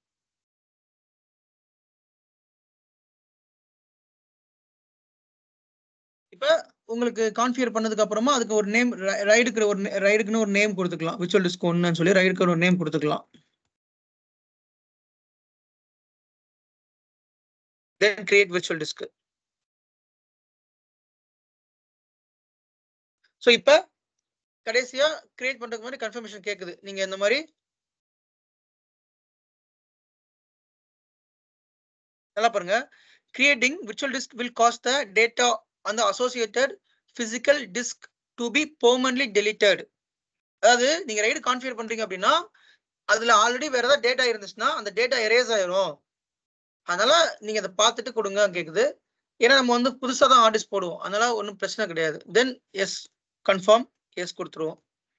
இப்போ உங்களுக்கு கான்ஃபியர் பண்ணதுக்கு அப்புறமா அதுக்கு ஒரு நேம் ரைடுக்கு ஒரு ரைடுக்குன்னு ஒரு நேம் கொடுத்துக்கலாம் விச்சுவல் டிஸ்க் ஒன்றுன்னு சொல்லி ரைடுக்கு ஒரு நேம் கொடுத்துக்கலாம் then create virtual disk so இப்போ கடைசியா கிரியேட் பண்றதுக்கு மாதிரி கன்ஃபர்மேஷன் கேக்குது நீங்க இந்த மாதிரி நல்லா பாருங்க creating virtual disk will cause the data அந்த associated physical disk to be permanently deleted அதாவது நீங்க ரைடு கான்ஃபிகர் பண்றீங்க அப்படின்னா அதுல ஆல்ரெடி வேற ஏதாவது டேட்டா இருந்துச்சுன்னா அந்த டேட்டா எரேஸ் ஆயிரும் அதனால நீங்க அதை பார்த்துட்டு கொடுங்க கேக்குது ஏன்னா நம்ம வந்து புதுசா தான் ஆர்டிஸ்ட் போடுவோம் அதனால ஒன்றும் பிரச்சனை கிடையாது தென் எஸ் கன்ஃபார்ம் எஸ் கொடுத்துருவோம்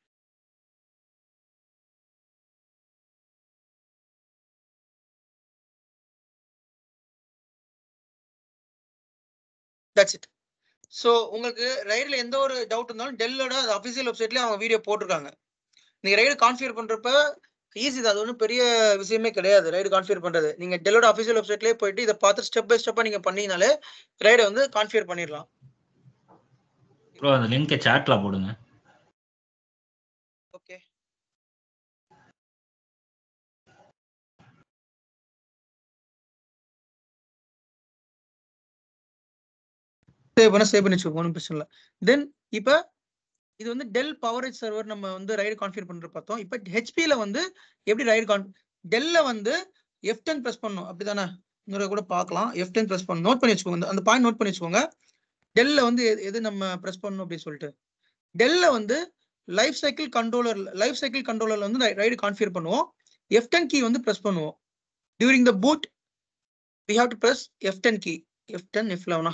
தட்ஸ் இட் ஸோ உங்களுக்கு ரைடில் எந்த ஒரு டவுட் இருந்தாலும் டெல்லோட அஃபிஷியல் வெப்சைட்லேயே அவங்க வீடியோ போட்டிருக்காங்க நீங்கள் ரைடு கான்ஃபிகர் பண்ணுறப்ப ஈஸி தான் அது ஒன்றும் பெரிய விஷயமே கிடையாது ரைடு கான்ஃபிகர் பண்ணுறது நீங்கள் டெல்லோட அஃபிஷியல் வெப்சைட்லேயே போயிட்டு இதை பார்த்து ஸ்டெப் பை ஸ்டெப்பாக நீங்கள் பண்ணீங்கனாலே ரைடை வந்து கான்ஃபிகர் பண்ணிடலாம் ப்ரோ அந்த லிங்கை சாட்ல போடுங்க ஓகே சேவ் பண்ண சேவ் பண்ணி வச்சுக்கோங்க ஒன்றும் பிரச்சனை இல்லை தென் இப்போ இது வந்து டெல் பவரேஜ் சர்வர் நம்ம வந்து ரைடு கான்ஃபிகர் பண்ணுறது பார்த்தோம் இப்போ ஹெச்பியில் வந்து எப்படி ரைடு கான் டெல்ல வந்து எஃப் டென் ப்ரெஸ் பண்ணணும் அப்படிதானே இன்னொரு கூட பார்க்கலாம் எஃப் டென் ப்ரெஸ் பண்ணணும் நோட் பண்ணி வச்சுக்கோங்க இந்த- அந்த பாயிண்ட் நோட் பண்ணி வச்சுக்கோங்க டெல்ல வந்து எது- எது நம்ம ப்ரெஸ் பண்ணணும் அப்படின்னு சொல்லிட்டு டெல்ல வந்து life cycle controller life cycle கண்ட்ரோலர்ல வந்து ரைடு கான்ஃபிகர் பண்ணுவோம் எஃப் டென் கீ வந்து ப்ரெஸ் பண்ணுவோம் during the boot we have to press F ten key F ten F லெவனா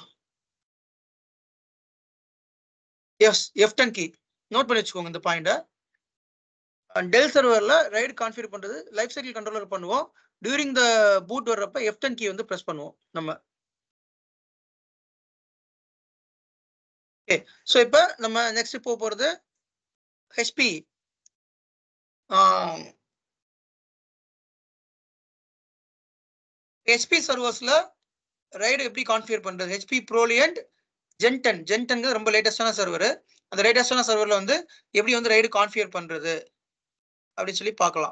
yes F ten key note பண்ணி வச்சுக்கோங்க இந்த பாயிண்ட டெல் சர்வர்ல ரைடு கான்ஃபிகர் பண்றது லைஃப் சைக்கிள் கண்ட்ரோலர் பண்ணுவோம் டியூரிங் த பூட் வர்றப்ப எஃப் டென் கீ வந்து ப்ரெஸ் பண்ணுவோம் நம்ம ஓகே ஸோ இப்போ நம்ம நெக்ஸ்ட் போக போகிறது ஹெச்பி ஹெச்பி சர்வர்ஸ்ல ரைடு எப்படி கான்ஃபிகர் பண்றது ஹெச்பி ப்ரோலியன்ட் ஜென்டன் ஜென்டன்ங்கிறது ரொம்ப லேட்டஸ்டான சர்வர் அந்த லேட்டஸ்டான சர்வர்ல வந்து எப்படி வந்து ரைடு கான்ஃபிகர் பண்றது அப்படின்னு சொல்லி பார்க்கலாம்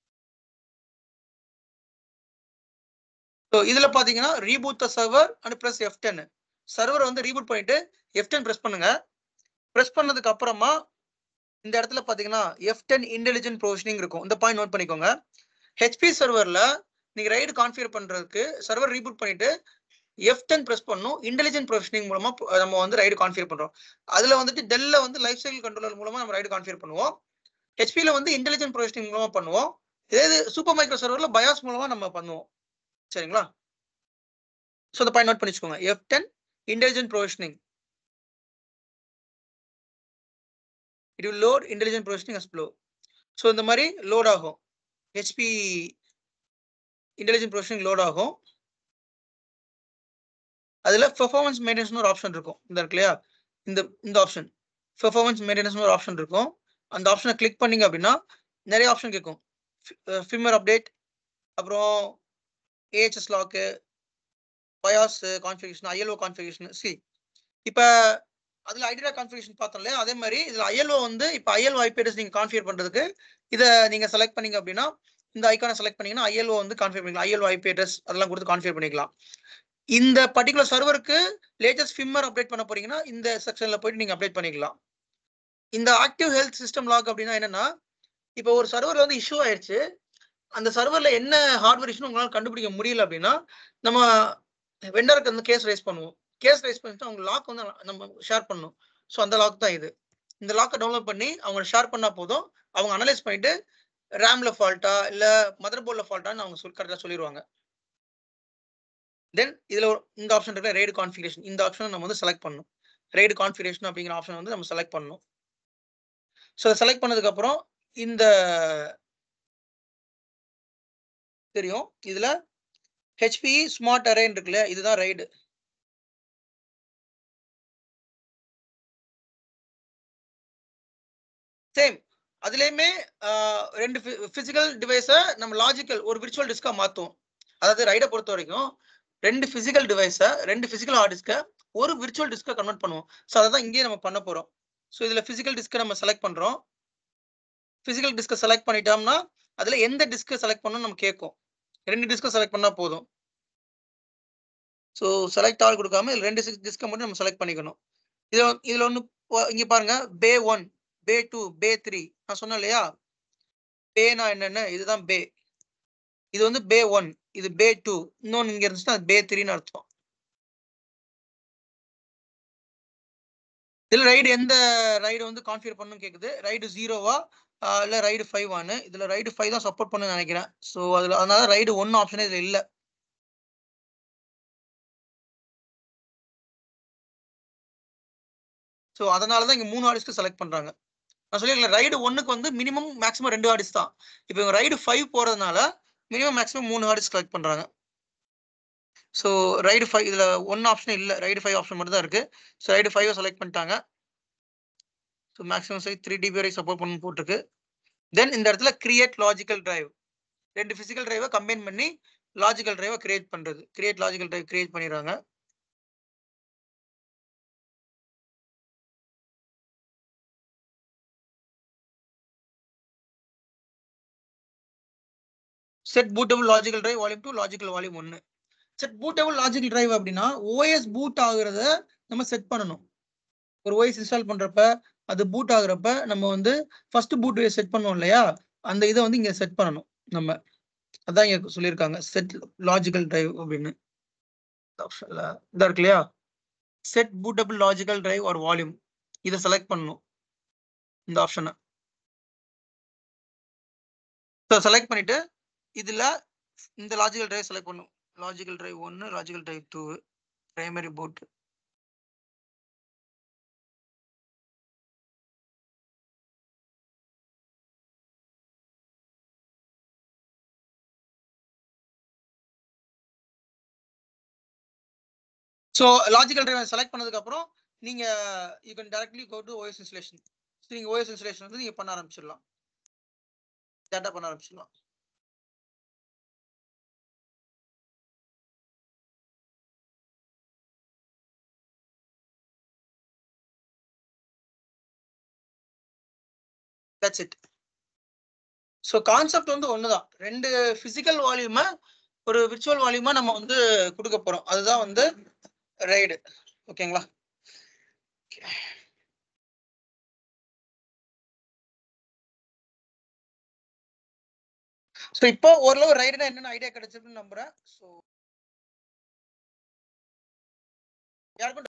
ஸோ இதுல பாத்தீங்கன்னா reboot the server and plus F ten server வந்து ரீபூட் பண்ணிட்டு எஃப் டென் ப்ரெஸ் பண்ணுங்க ப்ரெஸ் பண்ணதுக்கு அப்புறமா இந்த இடத்துல பாத்தீங்கன்னா எஃப் டென் இன்டெலிஜென்ட் ப்ரொவிஷனிங் இருக்கும் இந்த பாயிண்ட் நோட் பண்ணிக்கோங்க ஹெச்பி சர்வர்ல நீங்க ரைடு கான்ஃபிகர் பண்றதுக்கு சர்வர் ரீபூட் பண்ணிட்டு எஃப் டென் ப்ரெஸ் பண்ணும் இன்டெலிஜென்ட் ப்ரொவிஷனிங் மூலமா ப- நம்ம வந்து ரைடு கான்ஃபிகர் பண்றோம் அதுல வந்துட்டு டெல்ல வந்து லைஃப் சைக்கிள் கண்ட்ரோலர் மூலமா நம்ம ரைடு கான்ஃபிகர் பண்ணுவோம் ஹெச்பில வந்து இன்டெலிஜென்ட் ப்ரொவிஷனிங் மூலமா பண்ணுவோம் இதே இது சூப்பர் மைக்ரோ சர்வர்ல பயாஸ் மூலமா நம்ம பண்ணுவோம் சரிங்களா ஸோ இந்த பாயிண்ட் நோட் பண்ணி வச்சுக்கோங்க F ten intelligent provisioning it will load intelligent provisioning as flow so இந்த மாதிரி லோட் ஆகும் ஹெச்பி இன்டெலிஜென்ட் ப்ரொவிஷனிங் லோட் ஆகும் அதுல பெர்ஃபார்மன்ஸ் மெயின்டெனன்ஸ் ஒரு ஆப்ஷன் இருக்கும் இந்த இருக்கு இல்லையா இந்த இந்த ஆப்ஷன் பெர்ஃபார்மன்ஸ் மெயின்டெனன்ஸ் ஒரு ஆப்ஷன் இருக்கும் அந்த ஆப்ஷனை கிளிக் பண்ணீங்க அப்படின்னா நிறைய ஆப்ஷன் கேட்கும் ஃபிம்மர் அப்டேட் அப்புறம் AHS log BIOS configuration iLO configuration சி இப்போ அதுல ஐடியா கான்ஃபிகரேஷன் பார்த்தோம் இல்லையா அதே மாதிரி இதுல ஐஎல்ஓ வந்து இப்போ ஐஎல்ஓ ஐபிஎஸ் நீங்க கான்ஃபிகர் பண்றதுக்கு இதை நீங்க செலக்ட் பண்ணீங்க அப்படின்னா இந்த ஐக்கானை செலக்ட் பண்ணீங்கன்னா ஐஎல்ஓ வந்து கான்ஃபிகர் பண்ணிக்கலாம் ஐஎல்ஓ ஐபி அட்ரஸ் அதெல்லாம் கொடுத்து கான்ஃபிகர் பண்ணிக்கலாம் இந்த பர்டிகுலர் சர்வருக்கு லேட்டஸ்ட் ஃபிம்மர் அப்டேட் பண்ண போறீங்கன்னா இந்த செக்ஷன்ல போயிட்டு நீங்க அப்டேட் பண்ணிக்கலாம் இந்த ஆக்டிவ் ஹெல்த் சிஸ்டம் லாக் அப்படின்னா என்னன்னா இப்போ ஒரு சர்வர் வந்து இஷ்யூ ஆயிடுச்சு அந்த சர்வர்ல என்ன ஹார்ட்வேர் இஷ்யூ உங்களால கண்டுபிடிக்க முடியல அப்படின்னா நம்ம வெண்டருக்கு வந்து கேஸ் ரைஸ் பண்ணுவோம் கேஸ் ரைஸ் பண்ணிட்டு அவங்க லாக் வந்து நம்ம ஷேர் பண்ணணும் ஸோ அந்த லாக் தான் இது இந்த லாக்கை டவுன்லோட் பண்ணி அவங்க ஷேர் பண்ணா போதும் அவங்க அனலைஸ் பண்ணிட்டு ரேம்ல ஃபால்ட்டா இல்ல மதர் போர்ட்ல ஃபால்ட்டான்னு அவங்க சொல் கரெக்டாக சொல்லிடுவாங்க தென் இதுல ஒரு- இந்த ஆப்ஷன் இருக்கிற ரைடு கான்ஃபிகரேஷன் இந்த ஆப்ஷனை நம்ம வந்து செலக்ட் பண்ணணும் ரைடு கான்ஃபிகரேஷன் அப்படிங்கிற ஆப்ஷன் வந்து நம்ம செலக்ட் பண்ணணும் ஸோ செலக்ட் பண்ணதுக்கு அப்புறம் இந்த தெரியும் இதுல ஹெச்பி ஸ்மார்ட் அரேன் இருக்குல்ல இதுதான் ரைடு சேம் அதுலயுமே ஆஹ், ரெண்டு பிசிக்கல் டிவைஸை நம்ம லாஜிக்கல் ஒரு விர்ச்சுவல் டிஸ்கா மாத்துவோம் அதாவது ரைடை பொறுத்த வரைக்கும் ரெண்டு பிசிக்கல் டிவைஸை ரெண்டு பிசிக்கல் ஹார்ட் டிஸ்கை ஒரு விர்ச்சுவல் டிஸ்கை கன்வெர்ட் பண்ணுவோம் ஸோ அதை தான் இங்கேயே நம்ம பண்ண போறோம் ஸோ இதுல பிசிக்கல் டிஸ்கை நம்ம செலக்ட் பண்றோம் பிசிக்கல் டிஸ்கை செலக்ட் பண்ணிட்டோம்னா அதுல எந்த டிஸ்கை செலக்ட் பண்ணணும் நம்ம கேட்கும் ரெண்டு டிஸ்கை செலக்ட் பண்ணா போதும் ஸோ செலக்ட் ஆல் கொடுக்காம இதுல ரெண்டு டிஸ்கை மட்டும் நம்ம செலக்ட் பண்ணிக்கணும் இதுல வந்து- இதுல ஒன்று இங்க பாருங்க bay one bay two bay three நான் சொன்னேன் இல்லையா பேனா என்னென்ன இதுதான் பே இது வந்து பே ஒன் இது பே டூ இன்னொன்று இங்க இருந்துச்சுன்னா அது பே த்ரீன்னு அர்த்தம் இதுல ரைடு எந்த ரைடு வந்து கான்ஃபிகர் பண்ணணும் கேக்குது ரைடு ஜீரோவா இல்ல ரைடு ஃபைவ் ஆனு இதுல ரைடு ஃபைவ் தான் சப்போர்ட் பண்ணு நினைக்கிறேன் ஸோ அதுல அதனால ரைடு ஒன் ஆப்ஷனே இதுல இல்ல ஸோ அதனால தான் இங்க மூணு ஆர்டிஸ்க்கு செலக்ட் பண்றாங்க நான் சொல்லியிருக்கேன் ரைடு ஒன்னுக்கு வந்து மினிமம் மேக்ஸிமம் ரெண்டு ஆர்டிஸ்ட் தான் இப்போ இவங்க ரைடு ஃபைவ் போறதுனால மினிமம் மேக்ஸிமம் மூணு ஆர்டிஸ்ட் செலக்ட் பண்றாங்க ஸோ ரைடு ஃபைவ் இதுல ஒன் ஆப்ஷன் இல்லை ரைடு ஃபைவ் ஆப்ஷன் மட்டும் தான் இருக்கு ஸோ ரைடு ஃபைவ் செலக்ட் பண்ணிட்டாங்க so maximum size three TB வரை சப்போர்ட் பண்ணு போட்டிருக்கு தென் இந்த இடத்துல கிரியேட் லாஜிக்கல் டிரைவ் ரெண்டு பிசிக்கல் டிரைவை கம்பைன் பண்ணி லாஜிக்கல் டிரைவை கிரியேட் பண்றது கிரியேட் லாஜிக்கல் டிரைவ் கிரியேட் பண்ணிடுறாங்க set bootable logical drive volume two logical volume ஒன்று செட் பூட்டபிள் லாஜிக்கல் டிரைவ் அப்படின்னா ஓஎஸ் பூட் ஆகுறத நம்ம செட் பண்ணணும் ஒரு ஓஎஸ் இன்ஸ்டால் பண்றப்ப அது பூட் ஆகுறப்ப நம்ம வந்து ஃபர்ஸ்ட் பூட் செட் பண்ணுவோம் இல்லையா அந்த இதை வந்து இங்க செட் பண்ணணும் நம்ம அதான் இங்க சொல்லியிருக்காங்க செட் லாஜிக்கல் டிரைவ் அப்படின்னு ஆப்ஷன்ல இதா இருக்கு இல்லையா செட் பூட்டபிள் லாஜிக்கல் டிரைவ் ஒரு வால்யூம் இதை செலக்ட் பண்ணணும் இந்த ஆப்ஷனை ஸோ செலக்ட் பண்ணிட்டு இதுல இந்த லாஜிக்கல் டிரைவ் செலக்ட் பண்ணும் லாஜிக்கல் டிரைவ் ஒன்று logical drive two primary port so logical drive select பண்ணதுக்கு அப்புறம் நீங்க you can directly go to OS installation so நீங்க ஓஎஸ் இன்ஸ்டலேஷன் வந்து நீங்க பண்ண ஆரம்பிச்சிடலாம் டேட்டா பண்ண ஆரம்பிச்சிடலாம் தட்ஸ் இட் ஸோ கான்செப்ட் வந்து ஒண்ணுதான் ரெண்டு பிசிக்கல் வால்யூமை ஒரு விர்ச்சுவல் வால்யூமா நம்ம வந்து கொடுக்க போறோம் அதுதான் வந்து ரைடு ஓகேங்களா ஸோ இப்போ ஓரளவு ரைடுனா என்னென்ன ஐடியா கிடைச்சிருக்குன்னு நம்புறேன் ஸோ யாருக்கும்